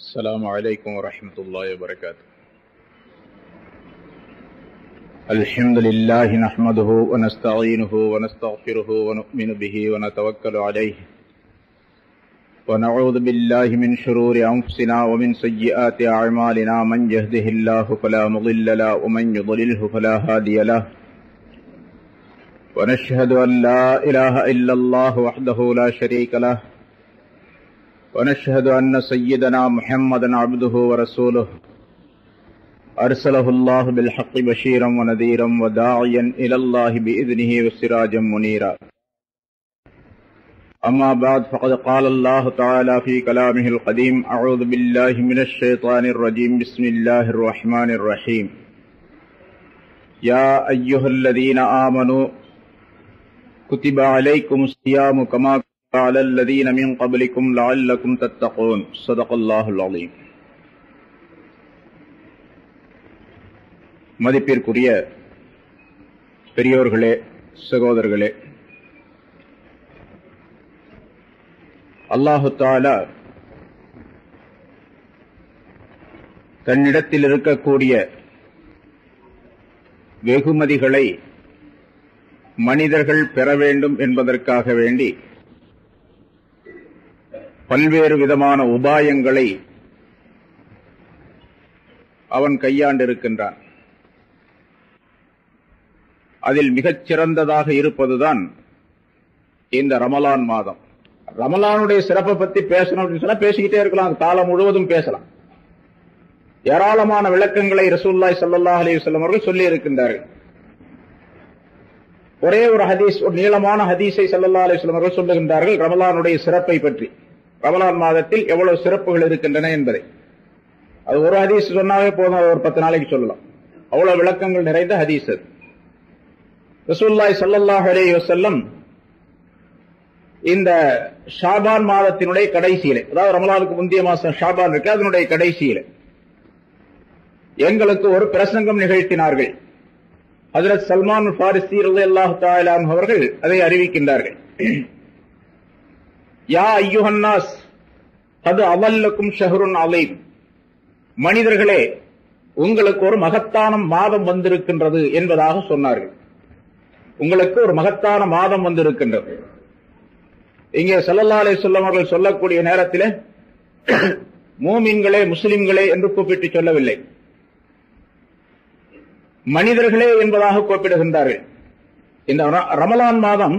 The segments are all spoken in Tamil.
السلام عليكم ورحمة الله وبركاته الحمد لله نحمده ونستعينه ونستغفره ونؤمن به ونتوكل عليه ونعوذ بالله من شرور أنفسنا ومن سيئات أعمالنا من يهده الله فلا مضل له ومن يضلله فلا هادي له ونشهد أن لا إله إلا الله وحده لا شريك له ونشهد أن سيدنا محمدا عبده ورسوله أرسله الله بالحق بشيرا ونذيرا وداعيا إلى الله بإذنه وسراجا منيرا أما بعد فقد قال الله تعالى في كلامه القديم أعوذ بالله من الشيطان الرجيم بسم الله الرحمن الرحيم يا أيها الذين آمنوا كتب عليكم الصيام كما على الذين من قبلكم لعلكم تتقون صدق الله العظيم மதிப்பிற்குரிய பெரியோர்களே சகோதரர்களே அல்லாஹு தாலா தன்னிடத்தில் இருக்கக்கூடிய வெகுமதிகளை மனிதர்கள் பெற வேண்டும் என்பதற்காக வேண்டி பல்வேறு விதமான உபாயங்களை அவன் கையாண்டிருக்கின்றான் அதில் மிகச் சிறந்ததாக இருப்பதுதான் இந்த ரமலான் மாதம் ரமலானுடைய சிறப்பை பத்தி பேசணும் அப்படின்னு சொன்னா பேசிக்கிட்டே இருக்கலாம் காலம் முழுவதும் பேசலாம் ஏராளமான விளக்கங்களை ரசூல்லாய் சல்லா அலி வல்லம் அவர்கள் சொல்லி இருக்கின்றார்கள் ஒரே ஒரு ஹதீஸ் ஒரு நீளமான ஹதீஸை சல்லா அலிஸ்லாம் அவர்கள் சொல்லுகின்றார்கள் ரமலானுடைய சிறப்பை பற்றி ரமலான் மாதத்தில் எவ்வளவு சிறப்புகள் இருக்கின்றன என்பதை அது ஒரு ஹதீஸ் சொன்னாவே போதும் ஒரு பத்து நாளைக்கு சொல்லலாம் அவ்வளவு விளக்கங்கள் நிறைந்த ஹதீஸ் அது ரசூல்லாய் சல்லாஹ் அலே வசல்லம் இந்த ஷாபான் மாதத்தினுடைய கடைசியில அதாவது ரமலானுக்கு முந்தைய மாசம் ஷாபான் இருக்கு அதனுடைய கடைசியில எங்களுக்கு ஒரு பிரசங்கம் நிகழ்த்தினார்கள் ஹசரத் சல்மான் பாரிசி அல்லாஹு தாலாம் அவர்கள் அதை அறிவிக்கின்றார்கள் யா ஐயுஹன்னாஸ் அது அவல்லக்கும் ஷஹருன் அலைம் மனிதர்களே உங்களுக்கு ஒரு மகத்தான மாதம் வந்திருக்கின்றது என்பதாக சொன்னார்கள் உங்களுக்கு ஒரு மகத்தான மாதம் வந்திருக்கின்றது இங்கே சல்லல்லா அலே சொல்லம் அவர்கள் சொல்லக்கூடிய நேரத்தில் மூமின்களே முஸ்லிம்களே என்று கூப்பிட்டு சொல்லவில்லை மனிதர்களே என்பதாக கூப்பிடுகின்றார்கள் இந்த ரமலான் மாதம்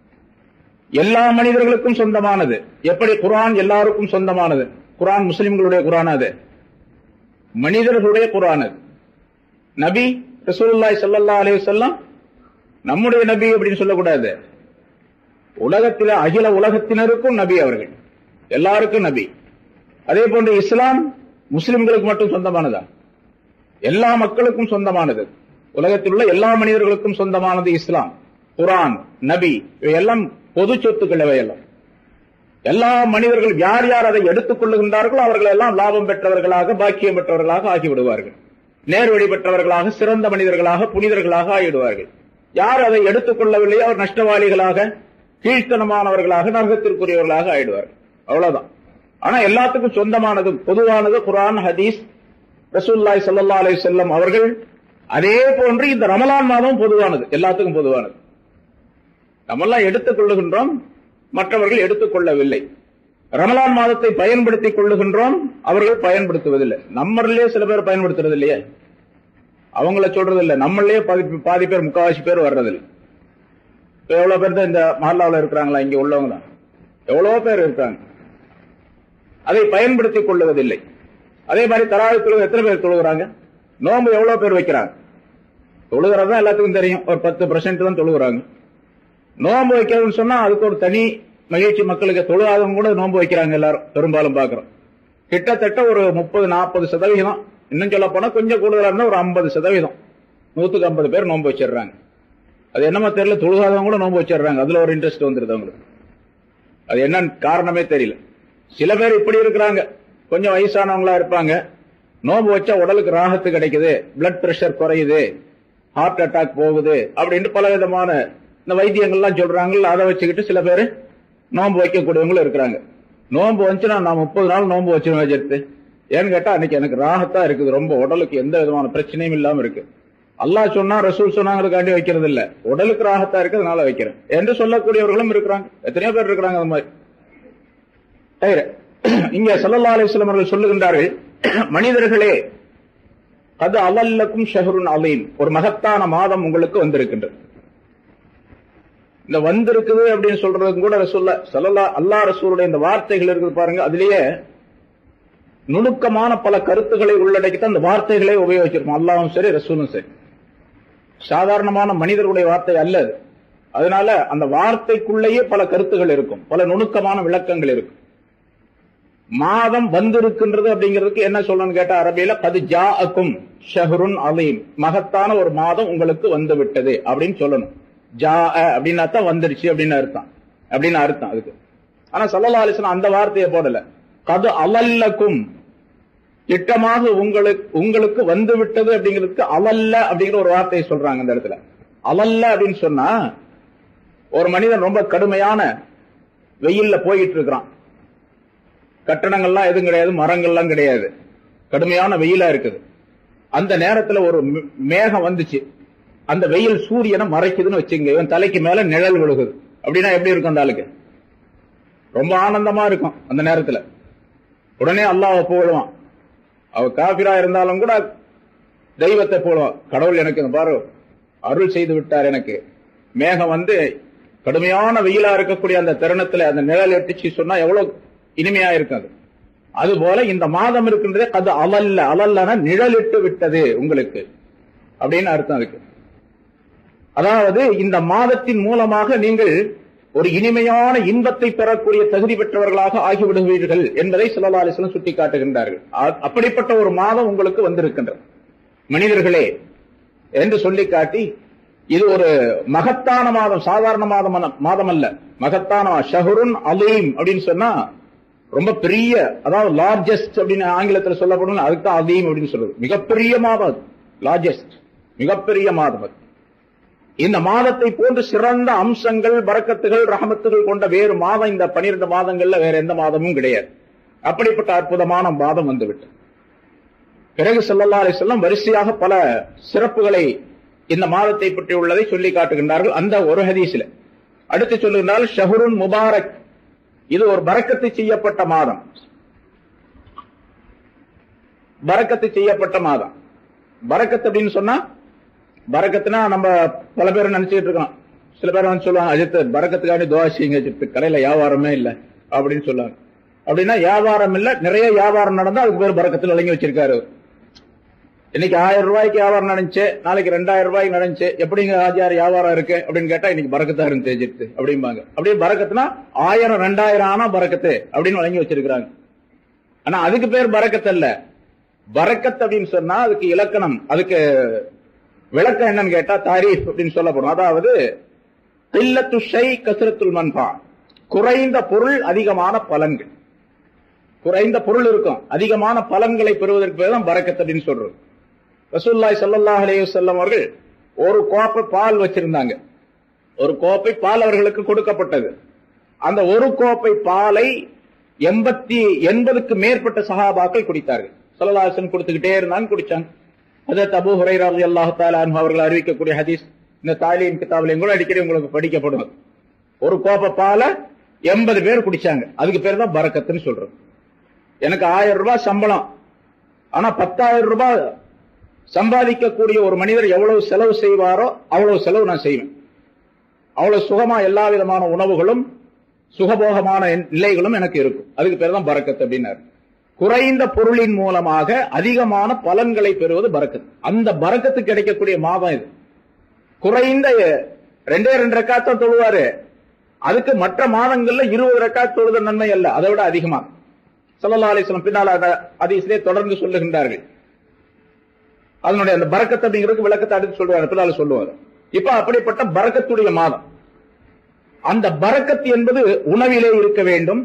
எல்லா மனிதர்களுக்கும் சொந்தமானது எப்படி குரான் எல்லாருக்கும் சொந்தமானது குரான் முஸ்லிம்களுடைய குரான் அது மனிதர்களுடைய குரான் அது நபி ரசூல்லாய் சல்லா அலே சொல்லம் நம்முடைய நபி அப்படின்னு சொல்லக்கூடாது உலகத்தில அகில உலகத்தினருக்கும் நபி அவர்கள் எல்லாருக்கும் நபி அதே போன்று இஸ்லாம் முஸ்லிம்களுக்கு மட்டும் சொந்தமானதா எல்லா மக்களுக்கும் சொந்தமானது உலகத்தில் உள்ள எல்லா மனிதர்களுக்கும் சொந்தமானது இஸ்லாம் குரான் நபி இவையெல்லாம் பொது சொத்துக்கள் இவையெல்லாம் எல்லா மனிதர்கள் யார் யார் அதை எடுத்துக் கொள்ளுகின்றார்களோ அவர்கள் எல்லாம் லாபம் பெற்றவர்களாக பாக்கியம் பெற்றவர்களாக ஆகிவிடுவார்கள் நேர்வழி பெற்றவர்களாக சிறந்த மனிதர்களாக புனிதர்களாக ஆகிவிடுவார்கள் யார் அதை எடுத்துக் கொள்ளவில்லையோ அவர் நஷ்டவாளிகளாக கீழ்த்தனமானவர்களாக நரகத்திற்குரியவர்களாக ஆயிடுவார்கள் அவ்வளவுதான் ஆனா எல்லாத்துக்கும் சொந்தமானது பொதுவானது குரான் ஹதீஸ் ரசூல்லாய் சல்லா அலி செல்லம் அவர்கள் அதே போன்று இந்த ரமலான் மாதம் பொதுவானது எல்லாத்துக்கும் பொதுவானது நம்மெல்லாம் எடுத்துக் கொள்ளுகின்றோம் மற்றவர்கள் எடுத்துக் கொள்ளவில்லை ரமலான் மாதத்தை பயன்படுத்திக் கொள்ளுகின்றோம் அவர்கள் பயன்படுத்துவதில்லை நம்மளே சில பேர் பயன்படுத்துறது இல்லையே அவங்கள சொல்றது இல்லை நம்மளே பாதி பாதி பேர் முக்காவாசி பேர் வர்றதில்லை எவ்வளவு பேர் தான் இந்த மஹல்லாவில் இருக்கிறாங்களா இங்க உள்ளவங்க தான் எவ்வளவு பேர் இருக்காங்க அதை பயன்படுத்திக் கொள்ளுவதில்லை அதே மாதிரி தராவி தொழுகை எத்தனை பேர் தொழுகிறாங்க நோம்பு எவ்வளவு பேர் வைக்கிறாங்க தொழுகிறது தான் எல்லாத்துக்கும் தெரியும் ஒரு பத்து பர்சன்ட் தான் தொழுகிறாங்க நோம்பு வைக்கிறதுன்னு சொன்னா அதுக்கு ஒரு தனி மகிழ்ச்சி மக்களுக்கு தொழுகாதவங்க கூட நோம்பு வைக்கிறாங்க எல்லாரும் பெரும்பாலும் பாக்குறோம் கிட்டத்தட்ட ஒரு முப்பது நாற்பது சதவிகிதம் இன்னும் சொல்ல போனா கொஞ்சம் கூடுதலா இருந்தா ஒரு ஐம்பது சதவீதம் நூத்துக்கு ஐம்பது பேர் நோம்பு வச்சிடுறாங்க அது என்னமோ தெரியல தொழுகாதவங்க கூட நோம்பு வச்சிடுறாங்க அதுல ஒரு இன்ட்ரெஸ்ட் வந்துருது அவங்களுக்கு அது என்னன்னு காரணமே தெரியல சில பேர் இப்படி இருக்கிறாங்க கொஞ்சம் வயசானவங்களா இருப்பாங்க நோம்பு வச்சா உடலுக்கு ராகத்து கிடைக்குது பிளட் பிரஷர் குறையுது ஹார்ட் அட்டாக் போகுது அப்படின்னு பல விதமான இந்த வைத்தியங்கள்லாம் சொல்றாங்கல்ல அதை வச்சுக்கிட்டு சில பேர் நோன்பு வைக்கக்கூடியவங்களும் இருக்கிறாங்க நோன்பு வந்துச்சுன்னா நான் முப்பது நாள் நோன்பு வச்சிருவேன் சேர்த்து ஏன்னு கேட்டா அன்னைக்கு எனக்கு ராகத்தா இருக்குது ரொம்ப உடலுக்கு எந்த விதமான பிரச்சனையும் இல்லாம இருக்கு அல்லாஹ் சொன்னா ரசூல் சொன்னாங்கிறதுக்காண்டி வைக்கிறது இல்ல உடலுக்கு ராகத்தா இருக்கு அதனால வைக்கிறேன் என்று சொல்லக்கூடியவர்களும் இருக்கிறாங்க எத்தனையோ பேர் இருக்கிறாங்க அந்த மாதிரி சரி. இங்க சல்லல்லா அலிஸ்லாம் அவர்கள் சொல்லுகின்றார்கள் மனிதர்களே அது அவல்லக்கும் ஷஹருன் அலீம் ஒரு மகத்தான மாதம் உங்களுக்கு வந்திருக்கின்றது இந்த வந்திருக்குது அப்படின்னு சொல்றது கூட ரசூல்ல சல்லல்லா அல்லா ரசூலுடைய இந்த வார்த்தைகள் இருக்குது பாருங்க அதுலயே நுணுக்கமான பல கருத்துக்களை உள்ளடக்கித்தான் அந்த வார்த்தைகளை உபயோகிச்சிருக்கோம் அல்லாவும் சரி ரசூலும் சரி சாதாரணமான மனிதர்களுடைய வார்த்தை அல்ல அது அதனால அந்த வார்த்தைக்குள்ளேயே பல கருத்துகள் இருக்கும் பல நுணுக்கமான விளக்கங்கள் இருக்கும் மாதம் வந்திருக்கின்றது அப்படிங்கிறதுக்கு என்ன சொல்லணும்னு கேட்டா அரபியில கது ஜாஅக்கும் ஷஹருன் அலீம் மகத்தான ஒரு மாதம் உங்களுக்கு வந்து விட்டது அப்படின்னு சொல்லணும் ஜா அப்படின்னா தான் வந்துருச்சு அப்படின்னு அர்த்தம் அப்படின்னு அர்த்தம் அதுக்கு ஆனா சல்லல்லா அலிஸ்லாம் அந்த வார்த்தையை போடல கது அவல்லக்கும் திட்டமாக உங்களுக்கு உங்களுக்கு வந்து விட்டது அப்படிங்கிறதுக்கு அவல்ல அப்படிங்கிற ஒரு வார்த்தையை சொல்றாங்க இந்த இடத்துல அவல்ல அப்படின்னு சொன்னா ஒரு மனிதன் ரொம்ப கடுமையான வெயில்ல போயிட்டு இருக்கிறான் கட்டடங்கள்லாம் எதுவும் கிடையாது மரங்கள்லாம் கிடையாது கடுமையான வெயிலா இருக்குது அந்த நேரத்துல ஒரு மே- மேகம் வந்துச்சு அந்த வெயில் சூரியனை மறைக்குதுன்னு வச்சுங்க இவன் தலைக்கு மேல நிழல் விழுகுது அப்படின்னா எப்படி இருக்கும் அந்த ஆளுக்கு ரொம்ப ஆனந்தமா இருக்கும் அந்த நேரத்துல உடனே அல்லாஹ் புகழுவான் அவ காபிரா இருந்தாலும் கூட தெய்வத்தை போடுவான் கடவுள் எனக்கு இந்த பாரு அருள் செய்து விட்டார் எனக்கு மேகம் வந்து கடுமையான வெயிலா இருக்கக்கூடிய அந்த தருணத்துல அந்த நிழல் எட்டிச்சு சொன்னா எவ்வளவு இனிமையா இருக்காது அது போல இந்த மாதம் இருக்கின்றதே அது அலல்ல அலல்லன நிழலிட்டு விட்டது உங்களுக்கு அப்படின்னு அர்த்தம் அதுக்கு அதாவது இந்த மாதத்தின் மூலமாக நீங்கள் ஒரு இனிமையான இன்பத்தை பெறக்கூடிய தகுதி பெற்றவர்களாக ஆகிவிடுவீர்கள் என்பதை சிலலா அலிஸ்லாம் சுட்டி காட்டுகின்றார்கள் அ- அப்படிப்பட்ட ஒரு மாதம் உங்களுக்கு வந்திருக்கின்றது மனிதர்களே என்று சொல்லி காட்டி இது ஒரு மகத்தான மாதம் சாதாரண மாதம் அல்ல- மாதம் அல்ல மகத்தான மா- ஷஹருன் அலீம் அப்படின்னு சொன்னா ரொம்ப பெரிய அதாவது லார்ஜஸ்ட் அப்படின்னு ஆங்கிலத்தில் சொல்லப்படும் அதுக்கு தான் அதீம் அப்படின்னு சொல்றது மிகப்பெரிய மாதம் அது லார்ஜஸ்ட் மிகப்பெரிய மாதம் அது இந்த மாதத்தை போன்று சிறந்த அம்சங்கள் பரக்கத்துகள் ரஹமத்துகள் கொண்ட வேறு மாதம் இந்த பனிரெண்டு மாதங்கள்ல வேற எந்த மாதமும் கிடையாது அப்படிப்பட்ட அற்புதமான மாதம் வந்துவிட்டு பிறகு ஸல்லல்லாஹு அலைஹி வஸல்லம் வரிசையாக பல சிறப்புகளை இந்த மாதத்தை பற்றி உள்ளதை சொல்லி காட்டுகின்றார்கள் அந்த ஒரு ஹதீஸ்ல அடுத்து சொல்லுகின்றால் ஷஹருன் முபாரக் இது ஒரு பரக்கத்து செய்யப்பட்ட மாதம் பரக்கத்து செய்யப்பட்ட மாதம் பரக்கத்து அப்படின்னு சொன்னா பரக்கத்துனா நம்ம பல பேர் நினைச்சுக்கிட்டு இருக்கோம் சில பேர் வந்து சொல்லுவாங்க அஜித் பரக்கத்துக்காண்டி துவா செய்யுங்க அஜித் கடையில வியாபாரமே இல்ல அப்படின்னு சொல்லுவாங்க அப்படின்னா வியாபாரம் இல்ல நிறைய வியாபாரம் நடந்தா அதுக்கு பேர் பரக்கத்தில் விளங்கி வச்சிருக்காரு அவர். இன்னைக்கு ஆயிரம் ரூபாய்க்கு வியாபாரம் நடந்துச்சு நாளைக்கு ரெண்டாயிரம் ரூபாய்க்கு நடந்துச்சு எப்படிங்க ஆஜியார் வியாபாரம் இருக்கு அப்படின்னு கேட்டா இன்னைக்கு பரக்கத்தா இருந்து அஜித் அப்படிம்பாங்க அப்படியே பரக்கத்துனா ஆயிரம் ரெண்டாயிரம் ஆனா பரக்கத்து அப்படின்னு வழங்கி வச்சிருக்காங்க ஆனா அதுக்கு பேர் பரக்கத்து அல்ல பரக்கத் அப்படின்னு சொன்னா அதுக்கு இலக்கணம் அதுக்கு விளக்கம் என்னன்னு கேட்டா தாரீஃப் அப்படின்னு சொல்லப்படும் அதாவது கில்லத்து ஷை கசரத்துல் மன்பா குறைந்த பொருள் அதிகமான பலன்கள் குறைந்த பொருள் இருக்கும் அதிகமான பலன்களை பெறுவதற்கு பேர் தான் பரக்கத் அப்படின்னு சொல்றது ரசூல்லாய் ஸல்லல்லாஹு அலைஹி வஸல்லம் அவர்கள் ஒரு கோப்பை பால் வச்சிருந்தாங்க ஒரு கோப்பை பால் அவர்களுக்கு கொடுக்கப்பட்டது அந்த ஒரு கோப்பை பாலை எண்பத்தி எண்பதுக்கு மேற்பட்ட சஹாபாக்கள் குடித்தார்கள் ஸல்லல்லாஹு அலைஹி வஸல்லம் கொடுத்துக்கிட்டே இருந்தாங்க குடிச்சாங்க அதற்கு அபூ ஹுரைரா ரலியல்லாஹு தஆலா அன்ஹு அவர்கள் அறிவிக்கக்கூடிய ஹதீஸ் இந்த தாலீம் கிதாபிலையும் கூட அடிக்கடி உங்களுக்கு படிக்கப்படும் அது. ஒரு கோப்பை பாலை எண்பது பேர் குடிச்சாங்க அதுக்கு பேர் தான் பரக்கத்துன்னு சொல்றோம் எனக்கு ஆயிரம் ரூபாய் சம்பளம் ஆனா பத்தாயிரம் ரூபாய் சம்பாதிக்கக்கூடிய ஒரு மனிதர் எவ்வளவு செலவு செய்வாரோ அவ்வளவு செலவு நான் செய்வேன் அவ்வளவு சுகமா எல்லா விதமான உணவுகளும் சுகபோகமான நிலைகளும் எனக்கு இருக்கும் அதுக்கு பேர் தான் பரக்கத் அப்படின்னாரு குறைந்த பொருளின் மூலமாக அதிகமான பலன்களை பெறுவது பரக்கத் அந்த பரக்கத்து கிடைக்கக்கூடிய மாதம் இது குறைந்த ரெண்டே ரெண்டு ரக்காத்தான் தொழுவாரு அதுக்கு மற்ற மாதங்கள்ல இருபது ரக்காத் தொழுத நன்மை அல்ல அதை விட அதிகமா ஸல்லல்லாஹு அலைஹி வஸல்லம் பின்னால் அதிசிலே தொடர்ந்து சொல்லுகின்றார்கள் அதனுடைய அந்த பரக்கத் அப்படிங்கிறதுக்கு விளக்கத்தை அடுத்து சொல்லுவார் பின்னால சொல்லுவார் இப்ப அப்படிப்பட்ட பரக்கத்துடைய மாதம் அந்த பரக்கத் என்பது உணவிலே இருக்க வேண்டும்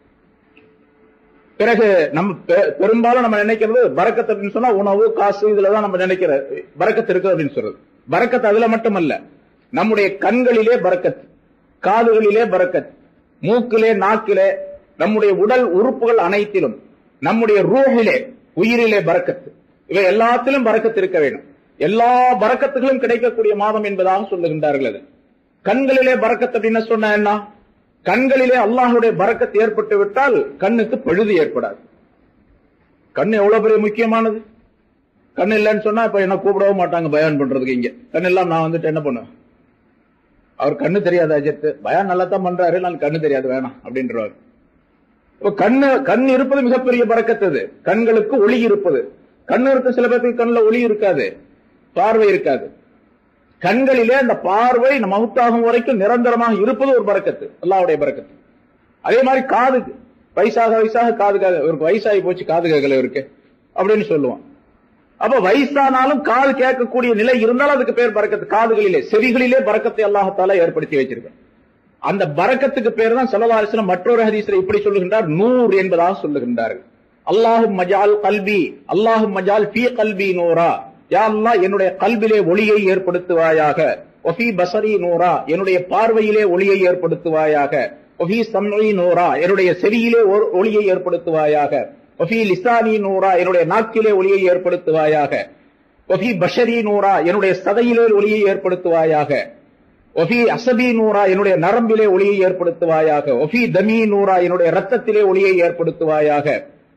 பிறகு நம்ம பெ- பெரும்பாலும் நம்ம நினைக்கிறது பரக்கத் அப்படின்னு சொன்னா உணவு காசு இதுலதான் நம்ம நினைக்கிற பரக்கத் இருக்கு அப்படின்னு சொல்றது பரக்கத் அதுல மட்டுமல்ல நம்முடைய கண்களிலே பரக்கத் காதுகளிலே பரக்கத் மூக்கிலே நாக்கிலே நம்முடைய உடல் உறுப்புகள் அனைத்திலும் நம்முடைய ரூஹிலே உயிரிலே பறக்கத்து இவை எல்லாத்திலும் பறக்கத்து இருக்க வேண்டும் எல்லா பறக்கத்துகளும் கிடைக்கக்கூடிய மாதம் என்பதாக சொல்லுகின்றார்கள் அது கண்களிலே பறக்கத்து அப்படின்னு சொன்னா என்ன கண்களிலே அல்லாஹுடைய பறக்கத்து ஏற்பட்டு விட்டால் கண்ணுக்கு பழுது ஏற்படாது கண் எவ்வளவு பெரிய முக்கியமானது கண் இல்லைன்னு சொன்னா இப்ப என்ன கூப்பிடவும் மாட்டாங்க பயான் பண்றதுக்கு இங்க கண் எல்லாம் நான் வந்துட்டு என்ன பண்ணுவேன் அவர் கண்ணு தெரியாது அஜித் பயான் நல்லா தான் பண்றாரு நான் கண்ணு தெரியாது வேணாம் அப்படின்றவர் இப்ப கண்ணு கண் இருப்பது மிகப்பெரிய பறக்கத்தது கண்களுக்கு ஒளி இருப்பது கண்ணு இருக்க சில பேருக்கு கண்ணுல ஒளி இருக்காது பார்வை இருக்காது கண்களிலே அந்த பார்வை மவுத்தாகும் வரைக்கும் நிரந்தரமாக இருப்பது ஒரு பறக்கத்து அல்லாவுடைய பறக்கத்து அதே மாதிரி காது வயசாக வயசாக காது காது இவருக்கு வயசாகி போச்சு காது கேட்கல இருக்கு அப்படின்னு சொல்லுவான் அப்ப வயசானாலும் காது கேட்கக்கூடிய நிலை இருந்தாலும் அதுக்கு பேர் பறக்கத்து காதுகளிலே செவிகளிலே பறக்கத்தை அல்லாஹத்தால ஏற்படுத்தி வச்சிருக்கேன் அந்த பறக்கத்துக்கு பேர் தான் செலவாரிசனம் மற்றொரு ஹதீஸ்ல இப்படி சொல்லுகின்றார் நூர் என்பதாக சொல்லுகின்றார்கள் அல்லாஹு மஜால் கல்வி அல்லாஹு மஜால் பி கல்வி நூரா யா அல்லாஹ் என்னுடைய கல்விலே ஒளியை ஏற்படுத்துவாயாக ஒஃபி பசரி நூரா என்னுடைய பார்வையிலே ஒளியை ஏற்படுத்துவாயாக ஒஃபி சம்ரி நூரா என்னுடைய செவியிலே ஒளியை ஏற்படுத்துவாயாக ஒஃபி லிசானி நூரா என்னுடைய நாக்கிலே ஒளியை ஏற்படுத்துவாயாக ஒஃபி பஷரி நூரா என்னுடைய சதையிலே ஒளியை ஏற்படுத்துவாயாக ஒஃபி அசபி நூரா என்னுடைய நரம்பிலே ஒளியை ஏற்படுத்துவாயாக ஒஃபி தமி நூரா என்னுடைய ரத்தத்திலே ஒளியை ஏற்படுத்துவாயாக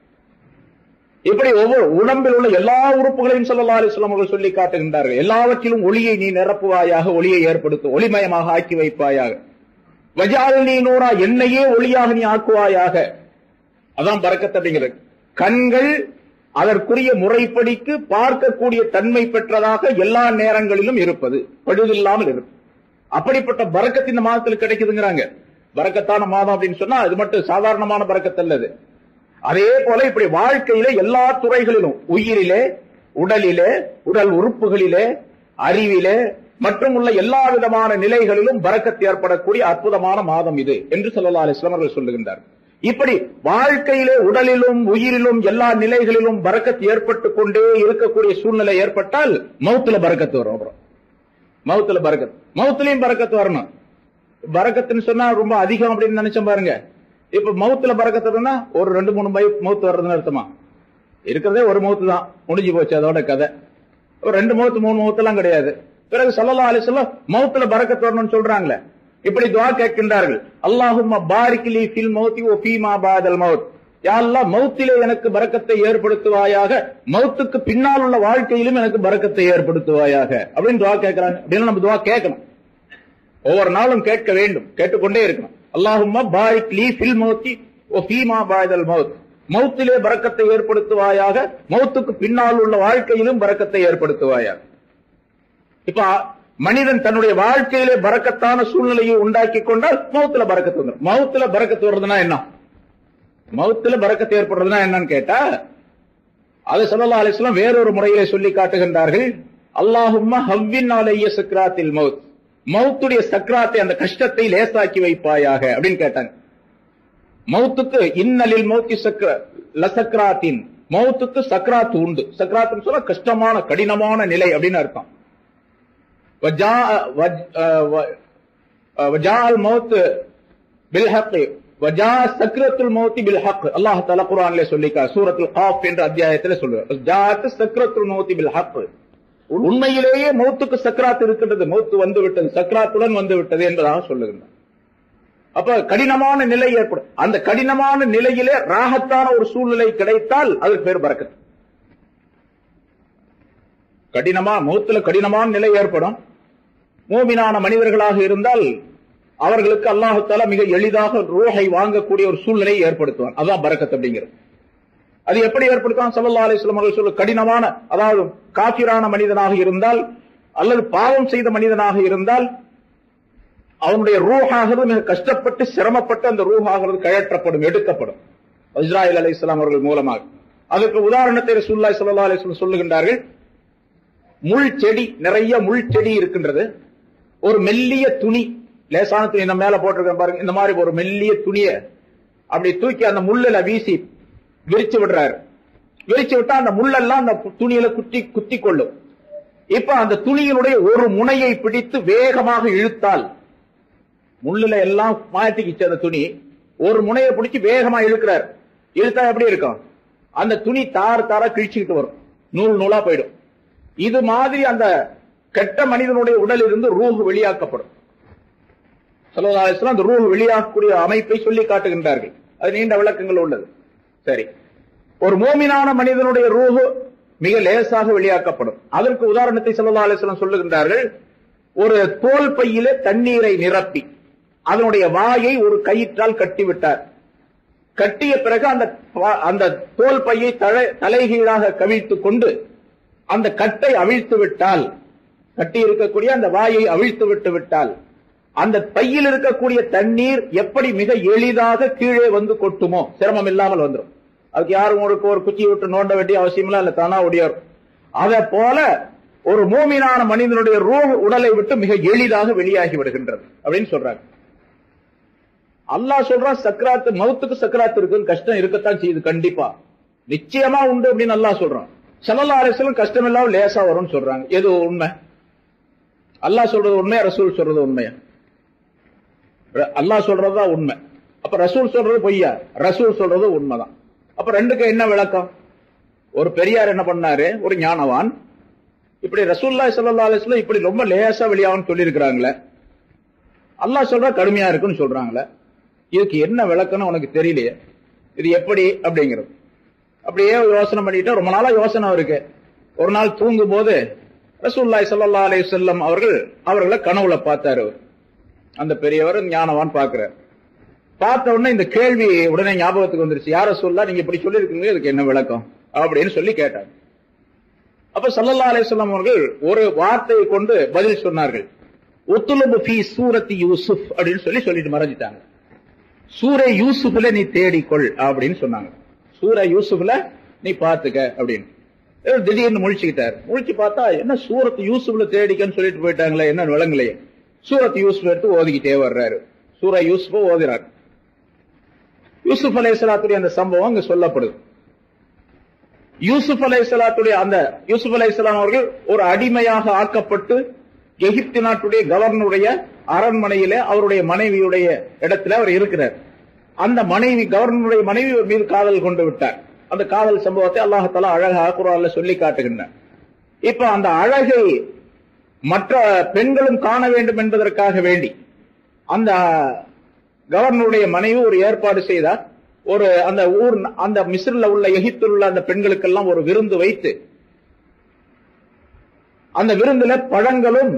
இப்படி ஒவ்வொரு உடம்பில் உள்ள எல்லா உறுப்புகளையும் சொல்லலா அலிஸ்லாம் அவர்கள் சொல்லி காட்டுகின்றார்கள் எல்லாவற்றிலும் ஒளியை நீ நிரப்புவாயாக ஒளியை ஏற்படுத்து ஒளிமயமாக ஆக்கி வைப்பாயாக வஜால் நீ நூறா என்னையே ஒளியாக நீ ஆக்குவாயாக அதான் பறக்கத் அப்படிங்கிறது கண்கள் அதற்குரிய முறைப்படிக்கு பார்க்கக்கூடிய தன்மை பெற்றதாக எல்லா நேரங்களிலும் இருப்பது பழுதில்லாமல் இருக்கும் அப்படிப்பட்ட பறக்கத்து இந்த மாதத்தில் கிடைக்குதுங்கிறாங்க பறக்கத்தான மாதம் அப்படின்னு சொன்னா அது மட்டும் சாதாரணமான பறக்கத்து அல்லது அதே போல இப்படி வாழ்க்கையில எல்லா துறைகளிலும் உயிரிலே உடலிலே உடல் உறுப்புகளிலே அறிவிலே மற்றும் உள்ள எல்லா விதமான நிலைகளிலும் பறக்கத்து ஏற்படக்கூடிய அற்புதமான மாதம் இது என்று சொல்லலா அலிஸ்லாம் அவர்கள் சொல்லுகின்றார் இப்படி வாழ்க்கையிலே உடலிலும் உயிரிலும் எல்லா நிலைகளிலும் பறக்கத்து ஏற்பட்டு கொண்டே இருக்கக்கூடிய சூழ்நிலை ஏற்பட்டால் மௌத்துல பறக்கத்து வரும் அப்புறம் மௌத்துல பறக்கத்து மௌத்துலயும் பறக்கத்து வரணும் பறக்கத்துன்னு சொன்னா ரொம்ப அதிகம் அப்படின்னு நினைச்சோம் பாருங்க இப்ப மவுத்துல பறக்கத்துனா ஒரு ரெண்டு மூணு பை மவுத்து வர்றதுன்னு அர்த்தமா இருக்கிறதே ஒரு மவுத்து தான் முடிஞ்சு போச்சு அதோட கதை ஒரு ரெண்டு மவுத்து மூணு மவுத்து எல்லாம் கிடையாது பிறகு சொல்லலாம் அலி சொல்ல மவுத்துல பறக்கத்து வரணும்னு சொல்றாங்களே இப்படி துவா கேட்கின்றார்கள் அல்லாஹும் பாரிக்கிலி ஃபில் மௌத்தி ஓ ஃபீமா பாதல் மவுத் யாழ்லா மௌத்திலே எனக்கு பறக்கத்தை ஏற்படுத்துவாயாக மௌத்துக்கு பின்னால் உள்ள வாழ்க்கையிலும் எனக்கு பறக்கத்தை ஏற்படுத்துவாயாக அப்படின்னு துவா கேட்கிறாங்க அப்படின்னு நம்ம துவா கேட்கணும் ஒவ்வொரு நாளும் கேட்க வேண்டும் கேட்டுக்கொண்டே இருக்கணும் அல்லாஹும்மா பாரிக் லீ ஃபில் மௌத்தி ஓ ஃபீமா பாதல் மவுத் மௌத்திலே பறக்கத்தை ஏற்படுத்துவாயாக மௌத்துக்கு பின்னால் உள்ள வாழ்க்கையிலும் பறக்கத்தை ஏற்படுத்துவாயாக இப்ப மனிதன் தன்னுடைய வாழ்க்கையிலே பறக்கத்தான சூழ்நிலையை உண்டாக்கி கொண்டால் மௌத்துல பறக்கத்து வந்துடும் மௌத்துல பறக்கத்து வர்றதுன்னா என்ன மௌத்துல பறக்கத்து ஏற்படுறதுன்னா என்னன்னு கேட்டா அது சல்லா அலிஸ்லாம் வேறொரு முறையிலே சொல்லி காட்டுகின்றார்கள் அல்லாஹும்மா ஹவ்வின் அலைய சக்ராத்தில் மவுத் மௌத்துடைய சக்ராத்தை அந்த கஷ்டத்தை லேசாக்கி வைப்பாயாக அப்படின்னு கேட்டாங்க மௌத்துக்கு இன்னலில் மௌத்தி சக்ர லசக்ராத்தின் மௌத்துக்கு சக்ராத் உண்டு சக்ராத்துன்னு சொன்னா கஷ்டமான கடினமான நிலை அப்படின்னு அர்த்தம் மௌத் பில்ஹக் வஜா சக்ரத்துல் மௌத்தி பில்ஹக் அல்லாஹ் தஆலா குர்ஆன்ல சொல்லிக்கா சூரத்துல் காஃப் என்ற அத்தியாயத்துல சொல்லுவார் ஜாத் சக்ரத்துல் மௌத்தி பில்ஹக் உண்மையிலேயே மௌத்துக்கு சக்ராத் இருக்கின்றது மௌத்து வந்து விட்டது சக்ராத்துடன் வந்து விட்டது என்பதாக சொல்லுகின்றார் அப்ப கடினமான நிலை ஏற்படும் அந்த கடினமான நிலையிலே ராகத்தான ஒரு சூழ்நிலை கிடைத்தால் அதுக்கு பேர் பறக்கத்து கடினமா மௌத்துல கடினமான நிலை ஏற்படும் மூமினான மனிதர்களாக இருந்தால் அவர்களுக்கு அல்லாஹால மிக எளிதாக ரூஹை வாங்கக்கூடிய ஒரு சூழ்நிலையை ஏற்படுத்துவான் அதான் பறக்கத் அப்படிங்கிறது அது எப்படி ஏற்படுத்துவான் சல்லா அலிஸ்லாம் அவர்கள் சொல்ல கடினமான அதாவது காபிரான மனிதனாக இருந்தால் அல்லது பாவம் செய்த மனிதனாக இருந்தால் அவனுடைய ரூஹாகிறது மிக கஷ்டப்பட்டு சிரமப்பட்டு அந்த ரூஹாகிறது கழற்றப்படும் எடுக்கப்படும் இஸ்ராயல் அலி இஸ்லாம் அவர்கள் மூலமாக அதற்கு உதாரணத்தை ரசூல்லாய் சல்லா அலிஸ்லாம் சொல்லுகின்றார்கள் முள் செடி நிறைய முள் செடி இருக்கின்றது ஒரு மெல்லிய துணி லேசான துணி இந்த மேல போட்டிருக்கேன் பாருங்க இந்த மாதிரி ஒரு மெல்லிய துணிய அப்படி தூக்கி அந்த முள்ளில வீசி விரிச்சு விடுறாரு விரிச்சு விட்டா அந்த முள்ளெல்லாம் அந்த துணியில குத்தி குத்தி கொள்ளும் இப்ப அந்த துணியினுடைய ஒரு முனையை பிடித்து வேகமாக இழுத்தால் முள்ளுல எல்லாம் மாட்டிக்கிச்சு அந்த துணி ஒரு முனையை பிடிச்சு வேகமா இழுக்கிறார் இழுத்தா எப்படி இருக்கும் அந்த துணி தார் தாரா கிழிச்சுக்கிட்டு வரும் நூல் நூலா போயிடும் இது மாதிரி அந்த கெட்ட மனிதனுடைய உடலில் இருந்து ரூஹ் வெளியாக்கப்படும் சல்லல்லாஹு அலைஹி வஸல்லம் அந்த ரூஹ் வெளியாகக்கூடிய அமைப்பை சொல்லி காட்டுகின்றார்கள் அது நீண்ட விளக்கங்கள் உள்ளது சரி ஒரு மோமினான மனிதனுடைய ரூஹ் மிக லேசாக வெளியாக்கப்படும் அதற்கு உதாரணத்தை சல்லல்லாஹு அலைஹி வஸல்லம் சொல்லுகின்றார்கள் ஒரு தோல் பையிலே தண்ணீரை நிரப்பி அதனுடைய வாயை ஒரு கயிற்றால் கட்டிவிட்டார் கட்டிய பிறகு அந்த பா- அந்த தோல் பையை தலை- தலைகீழாக கவிழ்த்துக் கொண்டு அந்த கட்டை அவிழ்த்து விட்டால் கட்டி இருக்கக்கூடிய அந்த வாயை அவிழ்த்து விட்டு விட்டால் அந்த பையில் இருக்கக்கூடிய தண்ணீர் எப்படி மிக எளிதாக கீழே வந்து கொட்டுமோ சிரமம் இல்லாமல் வந்துடும் அதுக்கு யாரும் ஒரு ஒரு குச்சி விட்டு நோண்ட வேண்டிய அவசியம் இல்ல தானா ஒடியாரும் அதை போல ஒரு மூமினான மனிதனுடைய ரூஹ் உடலை விட்டு மிக எளிதாக வெளியாகி விடுகின்றது அப்படின்னு சொல்றாங்க அல்லாஹ் சொல்றான் சக்கராத்து மவுத்துக்கு சக்கராத்து இருக்கு கஷ்டம் இருக்கத்தான் செய்யுது கண்டிப்பா நிச்சயமா உண்டு அப்படின்னு அல்லாஹ் சொல்றான் சல்லல்லா அலிஸ்லாம் கஷ்டம் இல்லாம லேசா வரும்னு சொல்றாங்க எது உண்மை அல்லாஹ் சொல்றது உண்மையா ரசூல் சொல்றது உண்மையா ர- அல்லாஹ் சொல்றதுதான் உண்மை அப்ப ரசூல் சொல்றது பொய்யா ரசூல் சொல்றது உண்மைதான் அப்ப ரெண்டுக்கு என்ன விளக்கம் ஒரு பெரியார் என்ன பண்ணாரு ஒரு ஞானவான் இப்படி ரசூல்லா ஸல்லல்லாஹு அலைஹி வஸல்லம் இப்படி ரொம்ப லேசா வெளியாகும்னு சொல்லி இருக்கிறாங்களே அல்லாஹ் சொல்றா கடுமையா இருக்குன்னு சொல்றாங்களே இதுக்கு என்ன விளக்கம்னு உனக்கு தெரியலையே இது எப்படி அப்படிங்கிறது அப்படியே யோசனை பண்ணிட்டு ரொம்ப நாளா யோசனை இருக்கு ஒரு நாள் தூங்கும் போது ரசூல்லாய் ஸல்லல்லாஹு அலைஹி வஸல்லம் அவர்கள் அவர்களை கனவுல பார்த்தாரு அவர் அந்த பெரியவர் ஞானவான் பார்க்கிறார் பார்த்த உடனே இந்த கேள்வி உடனே ஞாபகத்துக்கு வந்துருச்சு யார சொல்லா நீங்க இப்படி சொல்லிருக்கீங்க இதுக்கு என்ன விளக்கம் அப்படின்னு சொல்லி கேட்டாங்க அப்ப ஸல்லல்லாஹு அலைஹி வஸல்லம் அவர்கள் ஒரு வார்த்தையை கொண்டு பதில் சொன்னார்கள் உத்துலுபு ஃபீ சூரத்தி யூசுப் அப்படின்னு சொல்லி சொல்லிட்டு மறைஞ்சிட்டாங்க சூரை யூசுப்ல நீ தேடிக்கொள் அப்படின்னு சொன்னாங்க சூரை யூசுப்ல நீ பாத்துக்க அப்படின்னு இவர் திடீர்னு முழிச்சுக்கிட்டார் முழிச்சு பார்த்தா என்ன சூரத் யூசுப்ல தேடிக்கன்னு சொல்லிட்டு போயிட்டாங்களே என்ன விளங்கலையே சூரத் யூசுப் எடுத்து ஓதிக்கிட்டே வர்றாரு சூரா யூசுப் ஓதுறாரு யூசுப் அலைஹிஸ்ஸலாத்துடைய அந்த சம்பவம் அங்க சொல்லப்படுது யூசுப் அலைஹிஸ்ஸலாத்துடைய அந்த யூசுப் அலைஹிஸ்ஸலாம் அவர்கள் ஒரு அடிமையாக ஆக்கப்பட்டு எகிப்து நாட்டுடைய கவர்னருடைய அரண்மனையில அவருடைய மனைவியுடைய இடத்துல அவர் இருக்கிறார் அந்த மனைவி கவர்னருடைய மனைவி இவர் மீது காதல் கொண்டு விட்டார் அந்த காதல் சம்பவத்தை அல்லாஹால அழகாக குரான்ல சொல்லி காட்டுகின்றார் இப்ப அந்த அழகை மற்ற பெண்களும் காண வேண்டும் என்பதற்காக வேண்டி அந்த கவர்னருடைய மனைவி ஒரு ஏற்பாடு செய்தார் ஒரு அந்த ஊர் அந்த மிஸ்ரில் உள்ள எகிப்தில் உள்ள அந்த பெண்களுக்கெல்லாம் ஒரு விருந்து வைத்து அந்த விருந்துல பழங்களும்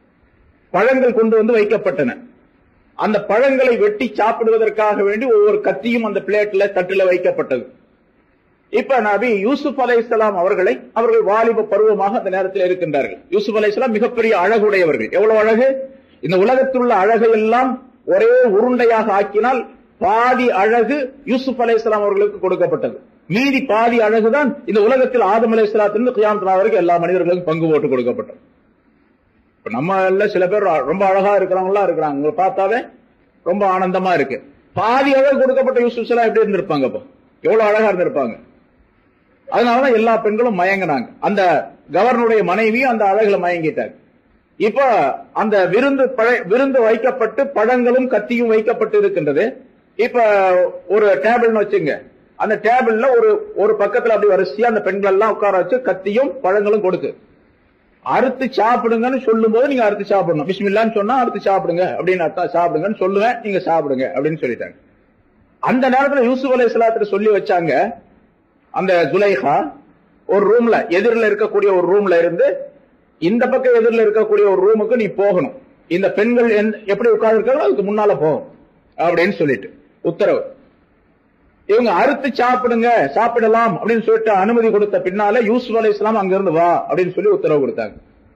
பழங்கள் கொண்டு வந்து வைக்கப்பட்டன அந்த பழங்களை வெட்டி சாப்பிடுவதற்காக வேண்டி ஒவ்வொரு கத்தியும் அந்த பிளேட்ல தட்டுல வைக்கப்பட்டது இப்ப நபி யூசுப் அலைஹிஸ்ஸலாம் அவர்களை அவர்கள் வாலிப பருவமாக அந்த நேரத்தில் இருக்கின்றார்கள் யூசுப் அலைஹிஸ்ஸலாம் மிகப்பெரிய அழகுடையவர்கள் எவ்வளவு அழகு இந்த உலகத்தில் உள்ள அழகை எல்லாம் ஒரே உருண்டையாக ஆக்கினால் பாதி அழகு யூசுப் அலைஹிஸ்ஸலாம் அவர்களுக்கு கொடுக்கப்பட்டது மீதி பாதி அழகுதான் இந்த உலகத்தில் ஆதம் அலைஹிஸ்ஸலாத்திலிருந்து கியாமத் வரைக்கும் எல்லா மனிதர்களுக்கும் பங்கு போட்டு கொடுக்கப்பட்டது இப்ப நம்ம எல்லாம் சில பேர் ரொம்ப அழகா இருக்கிறவங்களா இருக்கிறாங்க உங்களை பார்த்தாவே ரொம்ப ஆனந்தமா இருக்கு பாதி அழகு கொடுக்கப்பட்ட யூசுப் எல்லாம் எப்படி இருந்திருப்பாங்க அப்போ எவ்வளவு அழகா இருந்திருப்பாங்க அதனாலதான் எல்லா பெண்களும் மயங்கினாங்க அந்த கவர்னருடைய மனைவியும் அந்த அழகுல மயங்கிட்டாங்க இப்ப அந்த விருந்து பழ- விருந்து வைக்கப்பட்டு பழங்களும் கத்தியும் வைக்கப்பட்டு இருக்கின்றது இப்ப ஒரு டேபிள்னு வச்சுங்க அந்த டேபிள்ல ஒரு ஒரு பக்கத்துல அப்படி வரிசையா அந்த பெண்கள் எல்லாம் உட்கார வச்சு கத்தியும் பழங்களும் கொடுக்கு அறுத்து சாப்பிடுங்கன்னு சொல்லும் போது நீங்க அறுத்து சாப்பிடணும் பிஸ்மில்லான்னு சொன்னா அறுத்து சாப்பிடுங்க அப்படின்னு அர்த்தம் சாப்பிடுங்கன்னு சொல்லுவேன் நீங்க சாப்பிடுங்க அப்படின்னு சொல்லிட்டாங்க அந்த நேரத்துல யூசுப் அலைஹிஸ்ஸலாத்துக்கு சொல்லி வச்சாங்க அந்த ஜுலைஹா ஒரு ரூம்ல எதிரில் இருக்கக்கூடிய ஒரு ரூம்ல இருந்து இந்த பக்கம் எதிரில் இருக்கக்கூடிய ஒரு ரூமுக்கு நீ போகணும் இந்த பெண்கள் எந்த- எப்படி உட்கார்ந்து அதுக்கு முன்னால போகும் அப்படின்னு சொல்லிட்டு உத்தரவு இவங்க அறுத்து சாப்பிடுங்க சாப்பிடலாம் அப்படின்னு சொல்லிட்டு அனுமதி கொடுத்த பின்னால யூசுப் அலை இஸ்லாம் அங்கிருந்து வா அப்படின்னு சொல்லி உத்தரவு கொடுத்தாங்க